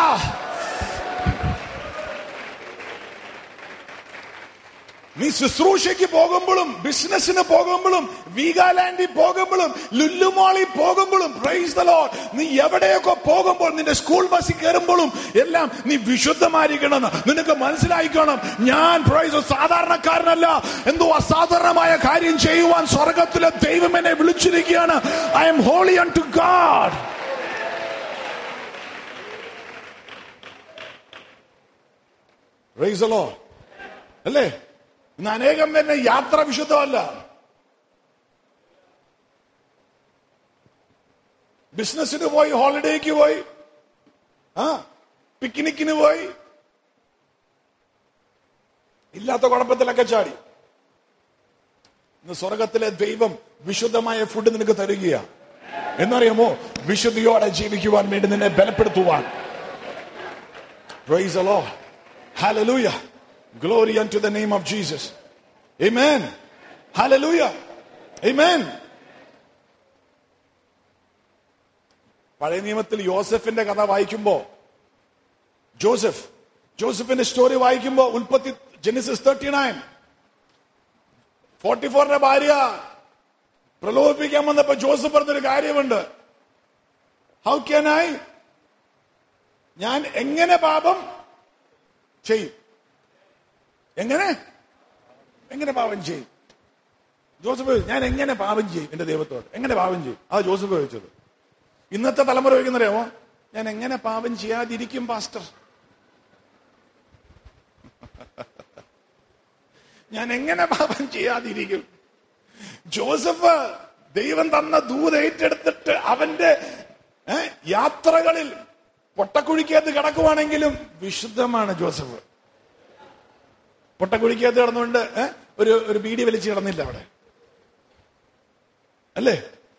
നീ ശുശ്രൂഷയ്ക്ക് പോകുമ്പോഴും ബിസിനസ്സിന് പോകുമ്പോഴും വീഗാലാൻഡിൽ പോകുമ്പോഴും ലുല്ലുമോളിൽ പോകുമ്പോഴും പ്രൈസ് ദ ലോർഡ് നീ എവിടെയൊക്കെ പോകുമ്പോൾ നിന്റെ സ്കൂൾ ബസ്സിൽ കയറുമ്പോഴും എല്ലാം നീ വിശുദ്ധമായിരിക്കണം നിനക്ക് മനസ്സിലായിക്കണം ഞാൻ പ്രൈസ് സാധാരണക്കാരനല്ല എന്തോ അസാധാരണമായ കാര്യം ചെയ്യുവാൻ സ്വർഗത്തിലെ ദൈവം എന്നെ വിളിച്ചിരിക്കുകയാണ് I am holy unto God praise the lord അല്ലേ ഇന്ന് അനേകം തന്നെ യാത്ര വിശുദ്ധമല്ല ബിസിനസ്സിന് പോയി ഹോളിഡേക്ക് പോയി ആ പിക്നിക്കിന് പോയി ഇല്ലാത്ത കുഴപ്പത്തിലൊക്കെ ചാടി ഇന്ന് സ്വർഗത്തിലെ ദൈവം വിശുദ്ധമായ ഫുഡ് നിനക്ക് തരികയാ എന്നറിയാമോ വിശുദ്ധിയോടെ ജീവിക്കുവാൻ വേണ്ടി നിന്നെ ബലപ്പെടുത്തുവാൻ Praise the Lord. Hallelujah. Glory unto the name of Jesus. Amen. Hallelujah. Amen. പഴയ നിയമത്തിൽ യോസഫിന്റെ കഥ വായിക്കുമ്പോ ജോസഫ് ജോസഫിന്റെ സ്റ്റോറി വായിക്കുമ്പോ ഉൽപ്പത്തി ജെനിസിസ് തേർട്ടി നയൻ ഫോർട്ടി ഫോറിന്റെ ഭാര്യ പ്രലോഭിപ്പിക്കാൻ വന്നപ്പോ ജോസഫ് പറഞ്ഞൊരു കാര്യമുണ്ട് ഹൗ ക്യാൻ ഐ ഞാൻ എങ്ങനെ പാപം ചെയ്യും എങ്ങനെ എങ്ങനെ പാപം ചെയ്യും ജോസഫ് ചോദിച്ചു, ഞാൻ എങ്ങനെ പാപം ചെയ്യും എന്റെ ദൈവത്തോട് എങ്ങനെ പാപം ചെയ്യും അതാ ജോസഫ് ചോദിച്ചത് ഇന്നത്തെ തലമുറ ചോദിക്കുന്നറിയാമോ ഞാൻ എങ്ങനെ പാപം ചെയ്യാതിരിക്കും പാസ്റ്റർ ഞാൻ എങ്ങനെ പാപം ചെയ്യാതിരിക്കും ജോസഫ് ദൈവം തന്ന ദൂത് ഏറ്റെടുത്തിട്ട് അവന്റെ ഏ, യാത്രകളിൽ പൊട്ടക്കുഴിക്കകത്ത് കിടക്കുവാണെങ്കിലും വിശുദ്ധമാണ് ജോസഫ് പൊട്ടക്കുഴിക്കകത്ത് കിടന്നുകൊണ്ട് ഏ, ഒരു ഒരു ബീഡി വലിച്ച് കിടന്നില്ല അവിടെ അല്ലേ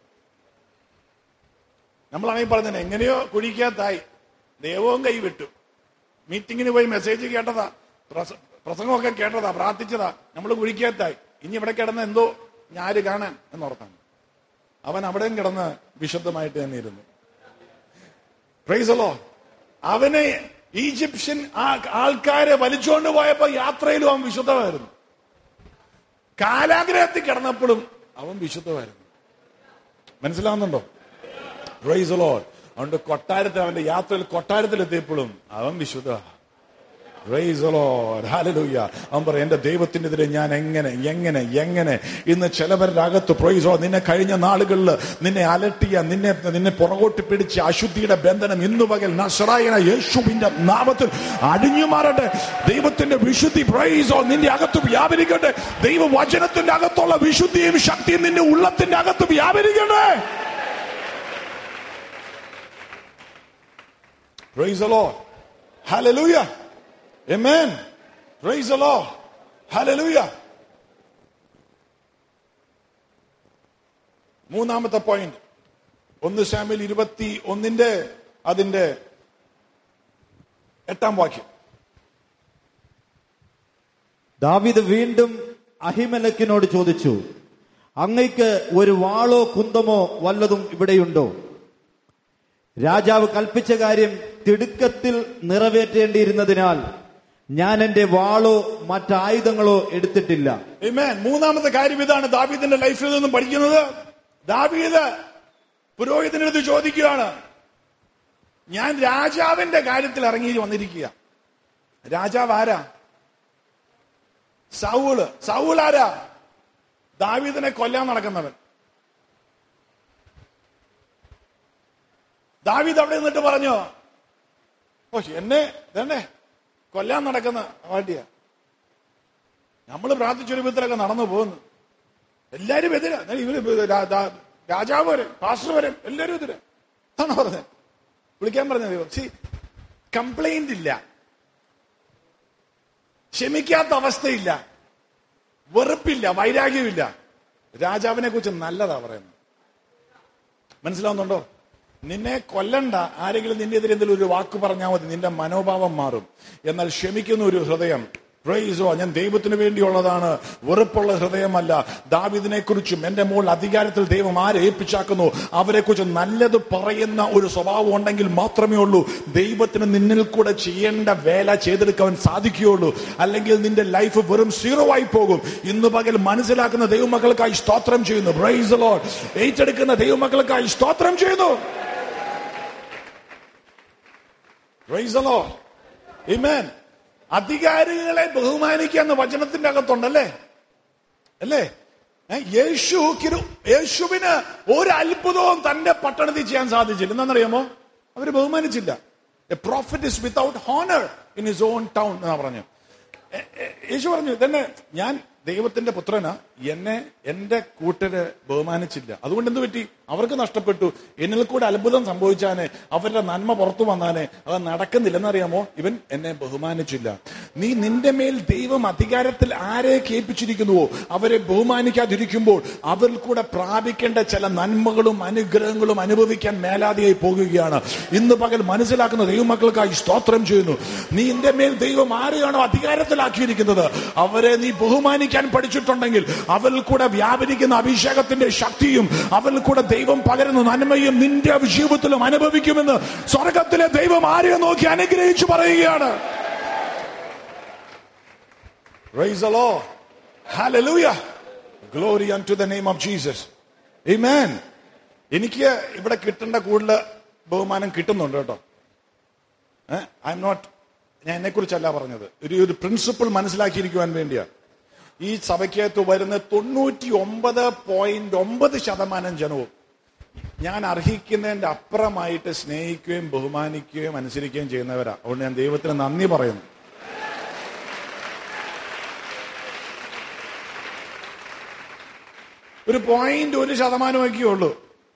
നമ്മളാണെങ്കിൽ പറഞ്ഞത് എങ്ങനെയോ കുഴിക്കകത്തായി ദൈവവും കൈവിട്ടു മീറ്റിങ്ങിന് പോയി മെസ്സേജ് കേട്ടതാ പ്രസ- പ്രസംഗമൊക്കെ കേട്ടതാ പ്രാർത്ഥിച്ചതാ നമ്മൾ കുഴിക്കകത്തായി ഇനി ഇവിടെ കിടന്ന് എന്തോ ഞാര് കാണാൻ എന്നോർത്താണ് അവൻ അവിടെയും കിടന്ന് വിശുദ്ധമായിട്ട് തന്നെ ഇരുന്നു പ്രൈസലോ അവനെ ഈജിപ്ഷ്യൻ ആ ആൾക്കാരെ വലിച്ചുകൊണ്ട് പോയപ്പോ യാത്രയിലും അവൻ വിശുദ്ധമായിരുന്നു കാലാഗ്രഹത്തിൽ കിടന്നപ്പോഴും അവൻ വിശുദ്ധമായിരുന്നു മനസ്സിലാവുന്നുണ്ടോ പ്രൈസ് ലോഡ് അതുകൊണ്ട് കൊട്ടാരത്തിൽ അവന്റെ യാത്രയിൽ കൊട്ടാരത്തിലെത്തിയപ്പോഴും അവൻ വിശുദ്ധ പ്രൈസ് ലോഡ് ഹല്ലേലൂയ അവൻ പറയും എന്റെ ദൈവത്തിനെതിരെ ഞാൻ എങ്ങനെ എങ്ങനെ എങ്ങനെ ഇന്ന് ചിലവരുടെ അകത്ത് പ്രൈസ് ലോഡ് നിന്നെ കഴിഞ്ഞ നാളുകളിൽ നിന്നെ അലട്ടിയ നിന്നെ നിന്നെ പുറകോട്ട് പിടിച്ച അശുദ്ധിയുടെ ബന്ധനം ഇന്നു പകൽ നസറായന യേശുവിന്റെ നാമത്തിൽ അടിഞ്ഞു മാറട്ടെ ദൈവത്തിന്റെ വിശുദ്ധി പ്രൈസോ നിന്റെ അകത്ത് വ്യാപരിക്കട്ടെ ദൈവവചനത്തിന്റെ അകത്തുള്ള വിശുദ്ധിയും ശക്തിയും നിന്റെ ഉള്ളത്തിന്റെ അകത്ത് വ്യാപരിക്കട്ടെ Praise the Lord. Hallelujah. Amen. Praise the Lord. Hallelujah. മൂന്നാമത്തെ പോയിന്റ് ഒന്ന് ശാമിൽ ഇരുപത്തി ഒന്നിന്റെ അതിന്റെ എട്ടാം വാക്യം ദാവിദ് വീണ്ടും അഹിമലക്കിനോട് ചോദിച്ചു അങ്ങയ്ക്ക് ഒരു വാളോ കുന്തമോ വല്ലതും ഇവിടെയുണ്ടോ രാജാവ് കൽപ്പിച്ച കാര്യം തിടുക്കത്തിൽ നിറവേറ്റേണ്ടിയിരുന്നതിനാൽ ഞാൻ എന്റെ വാളോ മറ്റായുധങ്ങളോ എടുത്തിട്ടില്ല Amen. മൂന്നാമത്തെ കാര്യം ഇതാണ് ദാവീദിന്റെ ലൈഫിൽ നിന്നും പഠിക്കുന്നത് ദാവീദ് പുരോഹിതനടുത്ത് ചോദിക്കുകയാണ് ഞാൻ രാജാവിന്റെ കാര്യത്തിൽ ഇറങ്ങി വന്നിരിക്കുക രാജാവ് ആരാ സൗള് സൗൾ ആരാ ദാവീദിനെ കൊല്ലാൻ നടക്കുന്നവൻ ദാവീദ് അവിടെ നിന്നിട്ട് പറഞ്ഞു ഓ എന്നെ തന്നെ കൊല്ലാൻ നടക്കുന്ന പാട്ടിയാ നമ്മൾ പ്രാർത്ഥിച്ചൊരു വിധത്തിലൊക്കെ നടന്നു പോകുന്നു എല്ലാരും എതിരാ എന്നാ ഇവര് രാ- ദാ- രാജാവ് വരെ പാസ്റ്റർ വരെ എല്ലാരും എതിരാ അതാണ് പറഞ്ഞത് വിളിക്കാൻ പറഞ്ഞത് ദൈവം സി കംപ്ലൈന്റ് ഇല്ല ക്ഷമിക്കാത്ത അവസ്ഥയില്ല വെറുപ്പില്ല വൈരാഗ്യമില്ല രാജാവിനെ കുറിച്ച് നല്ലതാ പറയുന്നത് മനസ്സിലാവുന്നുണ്ടോ നിന്നെ കൊല്ലണ്ട ആരെങ്കിലും നിന്റെ എതിരെ എന്തെങ്കിലും ഒരു വാക്ക് പറഞ്ഞാൽ മതി നിന്റെ മനോഭാവം മാറും എന്നാൽ ക്ഷമിക്കുന്ന ഒരു ഹൃദയം പ്രൈസോ ഞാൻ ദൈവത്തിന് വേണ്ടിയുള്ളതാണ് വെറുപ്പുള്ള ഹൃദയമല്ല ദാവിദിനെ കുറിച്ചും എന്റെ മുകളിൽ അധികാരത്തിൽ ദൈവം ആരെ ഏൽപ്പിച്ചാക്കുന്നു അവരെ കുറിച്ച് നല്ലത് പറയുന്ന ഒരു സ്വഭാവം ഉണ്ടെങ്കിൽ മാത്രമേ ഉള്ളൂ ദൈവത്തിന് നിന്നിൽ കൂടെ ചെയ്യേണ്ട വേല ചെയ്തെടുക്കാൻ സാധിക്കുകയുള്ളൂ അല്ലെങ്കിൽ നിന്റെ ലൈഫ് വെറും സീറോ ആയി പോകും ഇന്ന് പകൽ മനസ്സിലാക്കുന്ന ദൈവമക്കൾക്കായി സ്തോത്രം ചെയ്യുന്നു പ്രൈസ് ലോഡ് ഏറ്റെടുക്കുന്ന ദൈവമക്കൾക്കായി സ്തോത്രം ചെയ്യുന്നു പ്രൈസ് ലോഡ് Amen. അധികാരികളെ ബഹുമാനിക്കുക എന്ന വചനത്തിന്റെ അകത്തുണ്ടല്ലേ അല്ലേ ഏ, യേശു കിരു- യേശുവിന് ഒരു അത്ഭുതവും തന്റെ പട്ടണത്തിൽ ചെയ്യാൻ സാധിച്ചില്ല എന്താണെന്നറിയാമോ അവര് ബഹുമാനിച്ചില്ല a prophet is without honour in his own town എന്നാ പറഞ്ഞു എ- എ- യേശു പറഞ്ഞു തന്നെ ഞാൻ ദൈവത്തിന്റെ പുത്രന് എന്നെ എന്റെ കൂട്ടര് ബഹുമാനിച്ചില്ല അതുകൊണ്ട് എന്ത് പറ്റി അവർക്ക് നഷ്ടപ്പെട്ടു എന്നിൽ കൂടെ അത്ഭുതം സംഭവിച്ചാനെ അവരുടെ നന്മ പുറത്തു വന്നാനെ അത് നടക്കുന്നില്ലെന്നറിയാമോ ഇവൻ എന്നെ ബഹുമാനിച്ചില്ല നീ നിന്റെ മേൽ ദൈവം അധികാരത്തിൽ ആരെ കേൾപ്പിച്ചിരിക്കുന്നുവോ അവരെ ബഹുമാനിക്കാതിരിക്കുമ്പോൾ അവരിൽ കൂടെ പ്രാപിക്കേണ്ട ചില നന്മകളും അനുഗ്രഹങ്ങളും അനുഭവിക്കാൻ മേലാതെയായി പോകുകയാണ് ഇന്ന് പകൽ മനസ്സിലാക്കുന്ന ദൈവമക്കൾക്കായി സ്തോത്രം ചെയ്യുന്നു നീ നിന്റെ മേൽ ദൈവം ആരെയാണോ അധികാരത്തിലാക്കിയിരിക്കുന്നത് അവരെ നീ ബഹുമാനിക്കാൻ പഠിച്ചിട്ടുണ്ടെങ്കിൽ അവരിൽ കൂടെ വ്യാപരിക്കുന്ന അഭിഷേകത്തിന്റെ ശക്തിയും അവരിൽ കൂടെ ദൈവം പകരുന്ന നന്മയും നിന്റെ ജീവിതത്തിലും അനുഭവിക്കുമെന്ന് സ്വർഗത്തിലെ ദൈവം ആരെയും നോക്കി അനുഗ്രഹിച്ചു പറയുകയാണ് Praise the Lord. Hallelujah. Glory unto the name of Jesus. Amen. എനിക്ക് ഇവിടെ കിട്ടേണ്ട കൂടുതൽ ബഹുമാനം കിട്ടുന്നുണ്ട് കേട്ടോ ഐ എം നോട്ട് ഞാൻ എന്നെ കുറിച്ചല്ല പറഞ്ഞത് ഒരു ഒരു പ്രിൻസിപ്പിൾ മനസ്സിലാക്കിയിരിക്കുവാൻ വേണ്ടിയാ ഈ സഭയ്ക്കകത്ത് വരുന്ന തൊണ്ണൂറ്റി ഒമ്പത് പോയിന്റ് ഒമ്പത് ശതമാനം ജനവും ഞാൻ അർഹിക്കുന്നതിന്റെ അപ്പുറമായിട്ട് സ്നേഹിക്കുകയും ബഹുമാനിക്കുകയും അനുസരിക്കുകയും ചെയ്യുന്നവരാ അതുകൊണ്ട് ഞാൻ ദൈവത്തിന് നന്ദി പറയുന്നു ഒരു പോയിന്റ് ഒരു ശതമാനമൊക്കെ ഉള്ളൂ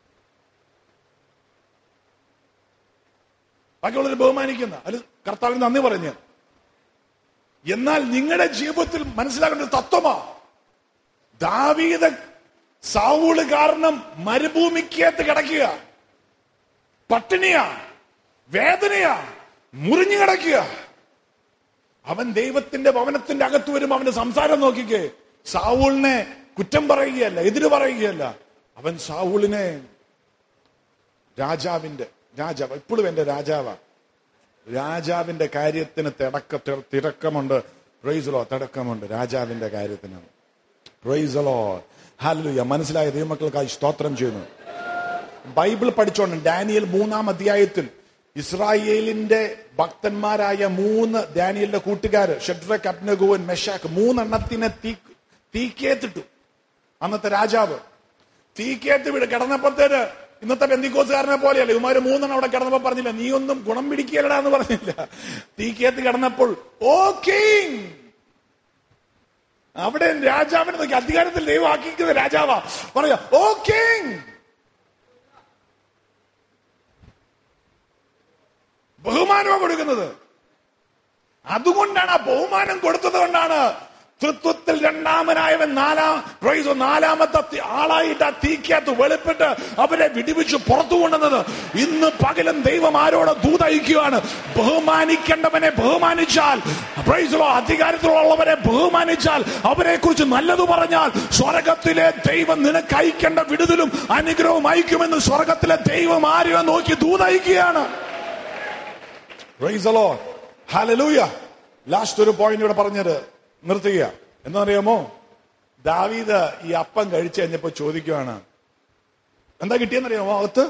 ബാക്കിയുള്ളവർ ബഹുമാനിക്കുന്ന അത് കർത്താവിന് നന്ദി പറഞ്ഞു എന്നാൽ നിങ്ങളുടെ ജീവിതത്തിൽ മനസ്സിലാക്കേണ്ട ഒരു തത്വമാ ദാവീദ സാവൂള് കാരണം മരുഭൂമിക്കകത്ത് കിടക്കുക പട്ടിണിയാ വേദനയാ മുറിഞ്ഞു കിടക്കുക അവൻ ദൈവത്തിന്റെ ഭവനത്തിന്റെ അകത്ത് വരും അവന്റെ സംസാരം നോക്കിക്കേ സാവൂളിനെ കുറ്റം പറയുകയല്ല എതിര് പറയുകയല്ല അവൻ സാവൂളിനെ രാജാവിന്റെ രാജാവ് ഇപ്പോഴും എന്റെ രാജാവാ രാജാവിന്റെ കാര്യത്തിന് തിടക്ക തി- തിടക്കമുണ്ട് പ്രൈസലോ തിടക്കമുണ്ട് രാജാവിന്റെ കാര്യത്തിന് പ്രൈസലോ ഹല്ലുയ മനസ്സിലായ ദൈവമക്കൾക്കായി സ്തോത്രം ചെയ്യുന്നു ബൈബിൾ പഠിച്ചോണ്ട് ഡാനിയൽ മൂന്നാം അധ്യായത്തിൽ ഇസ്രായേലിന്റെ ഭക്തന്മാരായ മൂന്ന് ഡാനിയലിന്റെ കൂട്ടുകാര് ഷെഡ്രക് അബ്നഗുവൻ മെഷാക്ക് മൂന്നെണ്ണത്തിനെ തീ തീക്കേത്തിട്ടു അന്നത്തെ രാജാവ് തീക്കേത്ത് വിട് കിടന്നപ്പോഴത്തേന് ഇന്നത്തെ ബന്ധിക്കോസുകാരനെ പോലെയല്ല ഇവന്മാര് മൂന്നെണ്ണം അവിടെ കിടന്നപ്പോ പറഞ്ഞില്ല നീ ഒന്നും ഗുണം പിടിക്കലടാ എന്ന് പറഞ്ഞില്ല തീക്കേത്ത് കിടന്നപ്പോൾ ഓ കിങ് അവിടെ രാജാവിനെ നോക്കി അധികാരത്തിൽ ദൈവം ആക്കിക്കുന്ന രാജാവാ പറയാ ഓ കിങ് ബഹുമാനമാണ് കൊടുക്കുന്നത് അതുകൊണ്ടാണ് ആ ബഹുമാനം കൊടുത്തത് കൊണ്ടാണ് തൃത്വത്തിൽ രണ്ടാമനായവൻ നാലാം പ്രൈസ് നാലാമത്തെ തി- ആളായിട്ട് ആ തീക്കകത്ത് വെളിപ്പെട്ട് അവരെ വിടിവിച്ച് പുറത്തു കൊണ്ടുവന്നത് ഇന്ന് പകലും ദൈവം ആരോട് ദൂതയിക്കുകയാണ് ബഹുമാനിക്കേണ്ടവനെ ബഹുമാനിച്ചാൽ പ്രൈസലോ അധികാരത്തിലുള്ളവരെ ബഹുമാനിച്ചാൽ അവരെ കുറിച്ച് നല്ലത് പറഞ്ഞാൽ സ്വർഗത്തിലെ ദൈവം നിനക്ക് അയക്കേണ്ട വിടുതലും അനുഗ്രഹവും അയക്കുമെന്ന് സ്വർഗത്തിലെ ദൈവം ആരെയോ നോക്കി ദൂതയിക്കുകയാണ് പ്രൈസ് അലോ ഹാലലൂയ ലാസ്റ്റ് ഒരു പോയിന്റ് ഇവിടെ പറഞ്ഞത് നിർത്തുക എന്നറിയാമോ ദാവീദ് ഈ അപ്പം കഴിച്ചു കഴിഞ്ഞപ്പോ ചോദിക്കുവാണ് എന്താ കിട്ടിയെന്നറിയാമോ അകത്ത്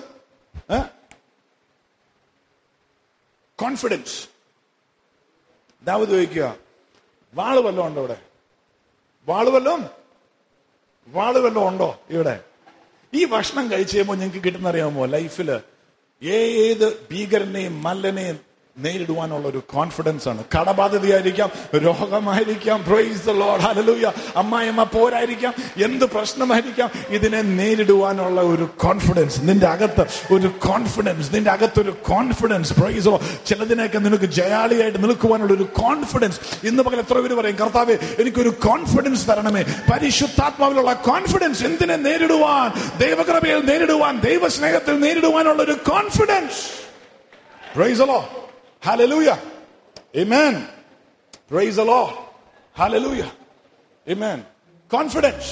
കോൺഫിഡൻസ് ദാവീദ് ചോദിക്കുക വാള് വല്ലതും ഉണ്ടോ ഇവിടെ വാള് വല്ലതും വാള് വല്ലതും ഉണ്ടോ ഇവിടെ ഈ ഭക്ഷണം കഴിച്ചു കഴിയുമ്പോൾ നിങ്ങൾക്ക് കിട്ടുന്ന അറിയാമോ ലൈഫില് ഏത് ഭീകരനെയും മല്ലനെയും നേരിടുവാനുള്ള ഒരു കോൺഫിഡൻസ് ആണ് കടബാധ്യതയായിരിക്കാം രോഗമായിരിക്കാം പ്രൈസ് ലോഡ് ഹലലൂയ അമ്മായിമ്മ പോരായിരിക്കാം എന്ത് പ്രശ്നമായിരിക്കാം ഇതിനെ നേരിടുവാനുള്ള ഒരു കോൺഫിഡൻസ് നിന്റെ അകത്ത് ഒരു കോൺഫിഡൻസ് നിന്റെ അകത്ത് ഒരു കോൺഫിഡൻസ് പ്രൈസോ ചിലതിനൊക്കെ നിനക്ക് ജയാളിയായിട്ട് നിൽക്കുവാനുള്ള ഒരു കോൺഫിഡൻസ് ഇന്ന് പകൽ എത്ര പേര് പറയും കർത്താവെ എനിക്കൊരു കോൺഫിഡൻസ് തരണമേ പരിശുദ്ധാത്മാവിലുള്ള കോൺഫിഡൻസ് എന്തിനെ നേരിടുവാൻ ദൈവകൃപയിൽ നേരിടുവാൻ ദൈവസ്നേഹത്തിൽ നേരിടുവാനുള്ള ഒരു confidence Praise the Lord. Hallelujah. Amen. Praise the Lord. Hallelujah. Amen. Confidence.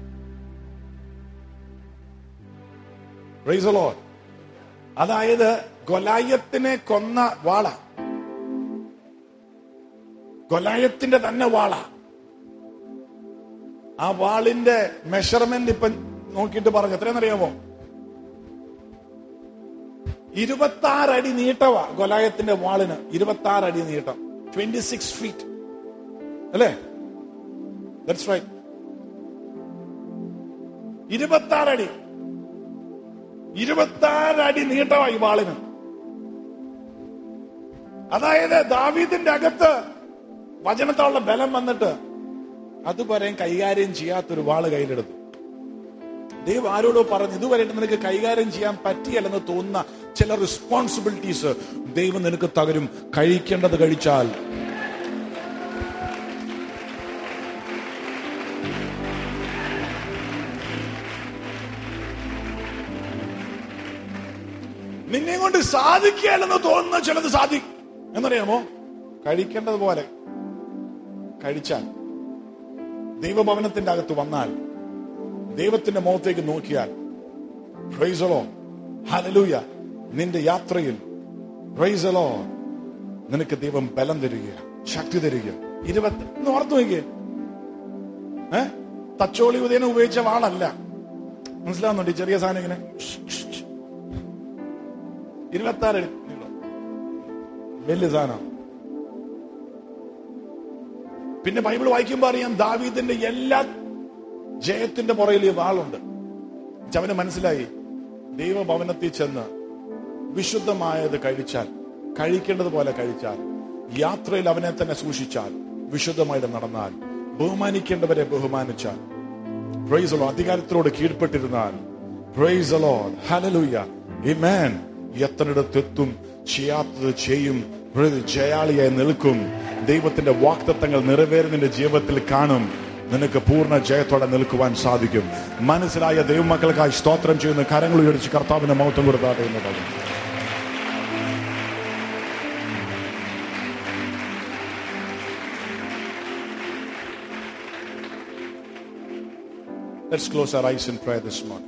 Praise the Lord. അതായത് ഗൊലായത്തിനെ കൊന്ന വാള ഗൊലായത്തിന്റെ തന്നെ വാള ആ വാളിന്റെ മെഷർമെന്റ് ഇപ്പൊ നോക്കിയിട്ട് പറഞ്ഞു എത്രയെന്നറിയാമോ ഇരുപത്തി ആറ് അടി നീട്ടവാ ഗൊലായത്തിന്റെ വാളിന് ഇരുപത്തി ആറ് അടി നീട്ടം ട്വന്റി സിക്സ് ഫീറ്റ് അല്ലേ ദാറ്റ്സ് റൈറ്റ് ഇരുപത്തി ആറ് അടി ഇരുപത്തി ആറ് അടി നീട്ടവാ ഈ വാളിന് അതായത് ദാവീദിന്റെ അകത്ത് വചനത്തോളം ബലം വന്നിട്ട് അതുവരെ കൈകാര്യം ചെയ്യാത്തൊരു വാള് കയ്യിലെടുത്തു ദൈവം ആരോടോ പറഞ്ഞു ഇതുവരെ നിനക്ക് കൈകാര്യം ചെയ്യാൻ പറ്റിയല്ലെന്ന് തോന്നുന്ന ചില റെസ്പോൺസിബിലിറ്റീസ് ദൈവം നിനക്ക് തകരും കഴിക്കേണ്ടത് കഴിച്ചാൽ നിന്നെ കൊണ്ട് സാധിക്കുകയല്ലെന്ന് തോന്നുന്ന ചിലത് സാധിക്കും എന്നറിയാമോ കഴിക്കേണ്ടത് പോലെ കഴിച്ചാൽ ദൈവഭവനത്തിന്റെ അകത്ത് വന്നാൽ ദൈവത്തിന്റെ മുഖത്തേക്ക് നോക്കിയാൽ പ്രൈസലോ ഹലലൂയ നിന്റെ യാത്രയിൽ പ്രൈസലോ നിനക്ക് ദൈവം ബലം തരിക ശക്തി തരിക ഇരുപത്തി ഒന്ന് ഓർത്തു നോക്കിയേ ഏ തച്ചോളി ഉദയനം ഉപയോഗിച്ച വാളല്ല മനസ്സിലാവുന്നുണ്ട് ഈ ചെറിയ സാധനം ഇങ്ങനെ ഇരുപത്തി ആറ് വലിയ സാധനം പിന്നെ ബൈബിൾ വായിക്കുമ്പോ അറിയാം ദാവീദിന്റെ എല്ലാ ജയത്തിന്റെ പുറയിൽ ഈ വാളുണ്ട് അവന് മനസ്സിലായി ദൈവഭവനത്തിൽ ചെന്ന് വിശുദ്ധമായത് കഴിച്ചാൽ കഴിക്കേണ്ടതുപോലെ കഴിച്ചാൽ യാത്രയിൽ അവനെ തന്നെ സൂക്ഷിച്ചാൽ വിശുദ്ധമായിട്ട് നടന്നാൽ ബഹുമാനിക്കേണ്ടവരെ ബഹുമാനിച്ചാൽ പ്രൈസലോ അധികാരത്തിനോട് കീഴ്പ്പെട്ടിരുന്നാൽ പ്രൈസലോ ഹലലൂയ ഇമേൻ എത്തനിടത്തെത്തും ചെയ്യാത്തത് ചെയ്യും ജയാളിയായി നിൽക്കും ദൈവത്തിന്റെ വാക്തത്വങ്ങൾ നിറവേറുന്നതിന്റെ ജീവിതത്തിൽ കാണും നിനക്ക് പൂർണ്ണ ജയത്തോടെ നിൽക്കുവാൻ സാധിക്കും മനസ്സിലായ ദൈവമക്കൾക്കായി സ്തോത്രം ചെയ്യുന്ന കരങ്ങൾ ഉയർച്ച് കർത്താവിന്റെ മൗത്വം കൊടുത്താട്ടെ എന്ന് പറഞ്ഞു Let's close our eyes in prayer this morning.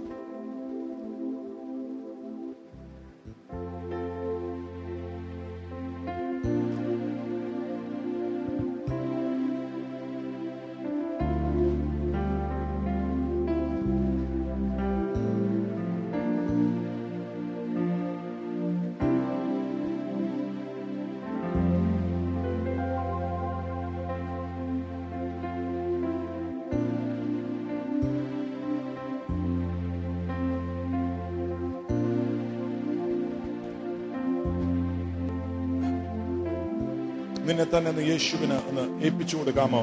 നിന്നെ തന്നെ ഒന്ന് യേശുവിന് ഒന്ന് ഏൽപ്പിച്ചു കൊടുക്കാമോ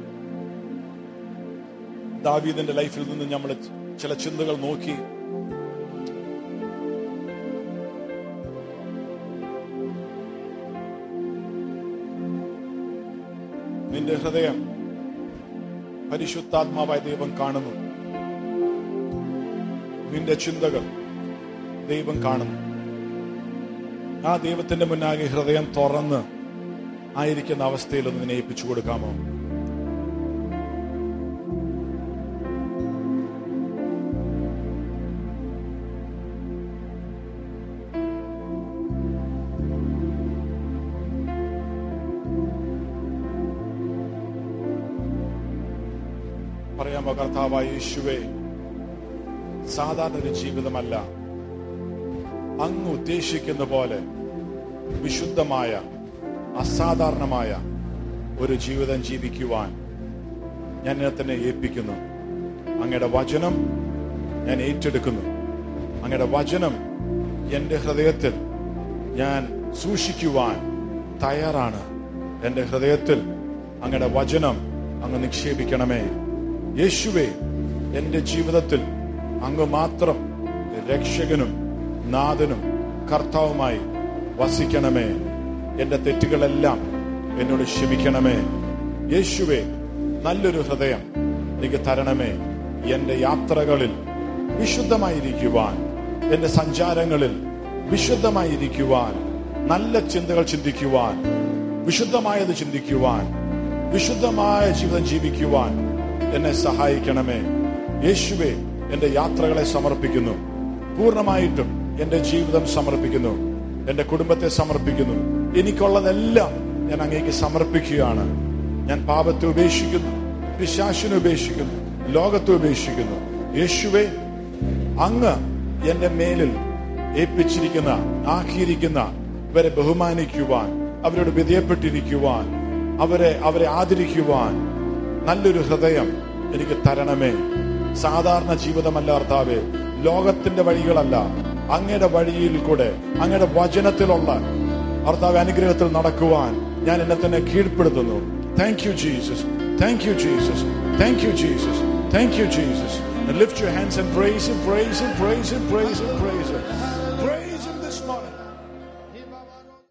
ദാവീദിന്റെ ലൈഫിൽ നിന്ന് നമ്മൾ ചില ചിന്തകൾ നോക്കി നിന്റെ ഹൃദയം പരിശുദ്ധാത്മാവായ ദൈവം കാണുന്നു നിന്റെ ചിന്തകൾ ദൈവം കാണുന്നു ആ ദൈവത്തിന്റെ മുന്നാകെ ഹൃദയം തുറന്ന് ആയിരിക്കുന്ന അവസ്ഥയിൽ ഒന്ന് നിന്നെ ഏൽപ്പിച്ചു കൊടുക്കാമോ പറയാമോ കർത്താവായ യേശുവേ സാധാരണ ഒരു ജീവിതമല്ല അങ്ങ് ഉദ്ദേശിക്കുന്ന പോലെ വിശുദ്ധമായ അസാധാരണമായ ഒരു ജീവിതം ജീവിക്കുവാൻ ഞാൻ എന്നെ തന്നെ ഏൽപ്പിക്കുന്നു അങ്ങയുടെ വചനം ഞാൻ ഏറ്റെടുക്കുന്നു അങ്ങയുടെ വചനം എന്റെ ഹൃദയത്തിൽ ഞാൻ സൂക്ഷിക്കുവാൻ തയ്യാറാണ് എന്റെ ഹൃദയത്തിൽ അങ്ങയുടെ വചനം അങ്ങ് നിക്ഷേപിക്കണമേ യേശുവേ എന്റെ ജീവിതത്തിൽ അങ്ങ് മാത്രം രക്ഷകനും നാഥനും കർത്താവുമായി വസിക്കണമേ എന്റെ തെറ്റുകളെല്ലാം എന്നോട് ക്ഷമിക്കണമേ യേശുവെ നല്ലൊരു ഹൃദയം എനിക്ക് തരണമേ എന്റെ യാത്രകളിൽ വിശുദ്ധമായിരിക്കുവാൻ എന്റെ സഞ്ചാരങ്ങളിൽ വിശുദ്ധമായിരിക്കുവാൻ നല്ല ചിന്തകൾ ചിന്തിക്കുവാൻ വിശുദ്ധമായത് ചിന്തിക്കുവാൻ വിശുദ്ധമായ ജീവിതം ജീവിക്കുവാൻ എന്നെ സഹായിക്കണമേ യേശുവെ എന്റെ യാത്രകളെ സമർപ്പിക്കുന്നു പൂർണ്ണമായിട്ടും എന്റെ ജീവിതം സമർപ്പിക്കുന്നു എന്റെ കുടുംബത്തെ സമർപ്പിക്കുന്നു എനിക്കുള്ളതെല്ലാം ഞാൻ അങ്ങേക്ക് സമർപ്പിക്കുകയാണ് ഞാൻ പാപത്തെ ഉപേക്ഷിക്കുന്നു പിശാശിനെ ഉപേക്ഷിക്കുന്നു ലോകത്തെ ഉപേക്ഷിക്കുന്നു യേശുവെ അങ്ങ് എന്റെ മേലിൽ ഏൽപ്പിച്ചിരിക്കുന്ന ആക്കിയിരിക്കുന്ന ഇവരെ ബഹുമാനിക്കുവാൻ അവരോട് വിധേയപ്പെട്ടിരിക്കുവാൻ അവരെ അവരെ ആദരിക്കുവാൻ നല്ലൊരു ഹൃദയം എനിക്ക് തരണമേ സാധാരണ ജീവിതമല്ല കർത്താവേ ലോകത്തിന്റെ വഴികളല്ല അങ്ങയുടെ വഴിയിൽ കൂടെ അങ്ങയുടെ വചനത്തിലുള്ള കർത്താവ് അനുഗ്രഹത്തിൽ നടക്കുവാൻ ഞാൻ എന്നെ തന്നെ കീഴ്പ്പെടുത്തുന്നു thank you Jesus thank you Jesus thank you Jesus thank you Jesus lift your hands and praise him praise him praise him praise him praise him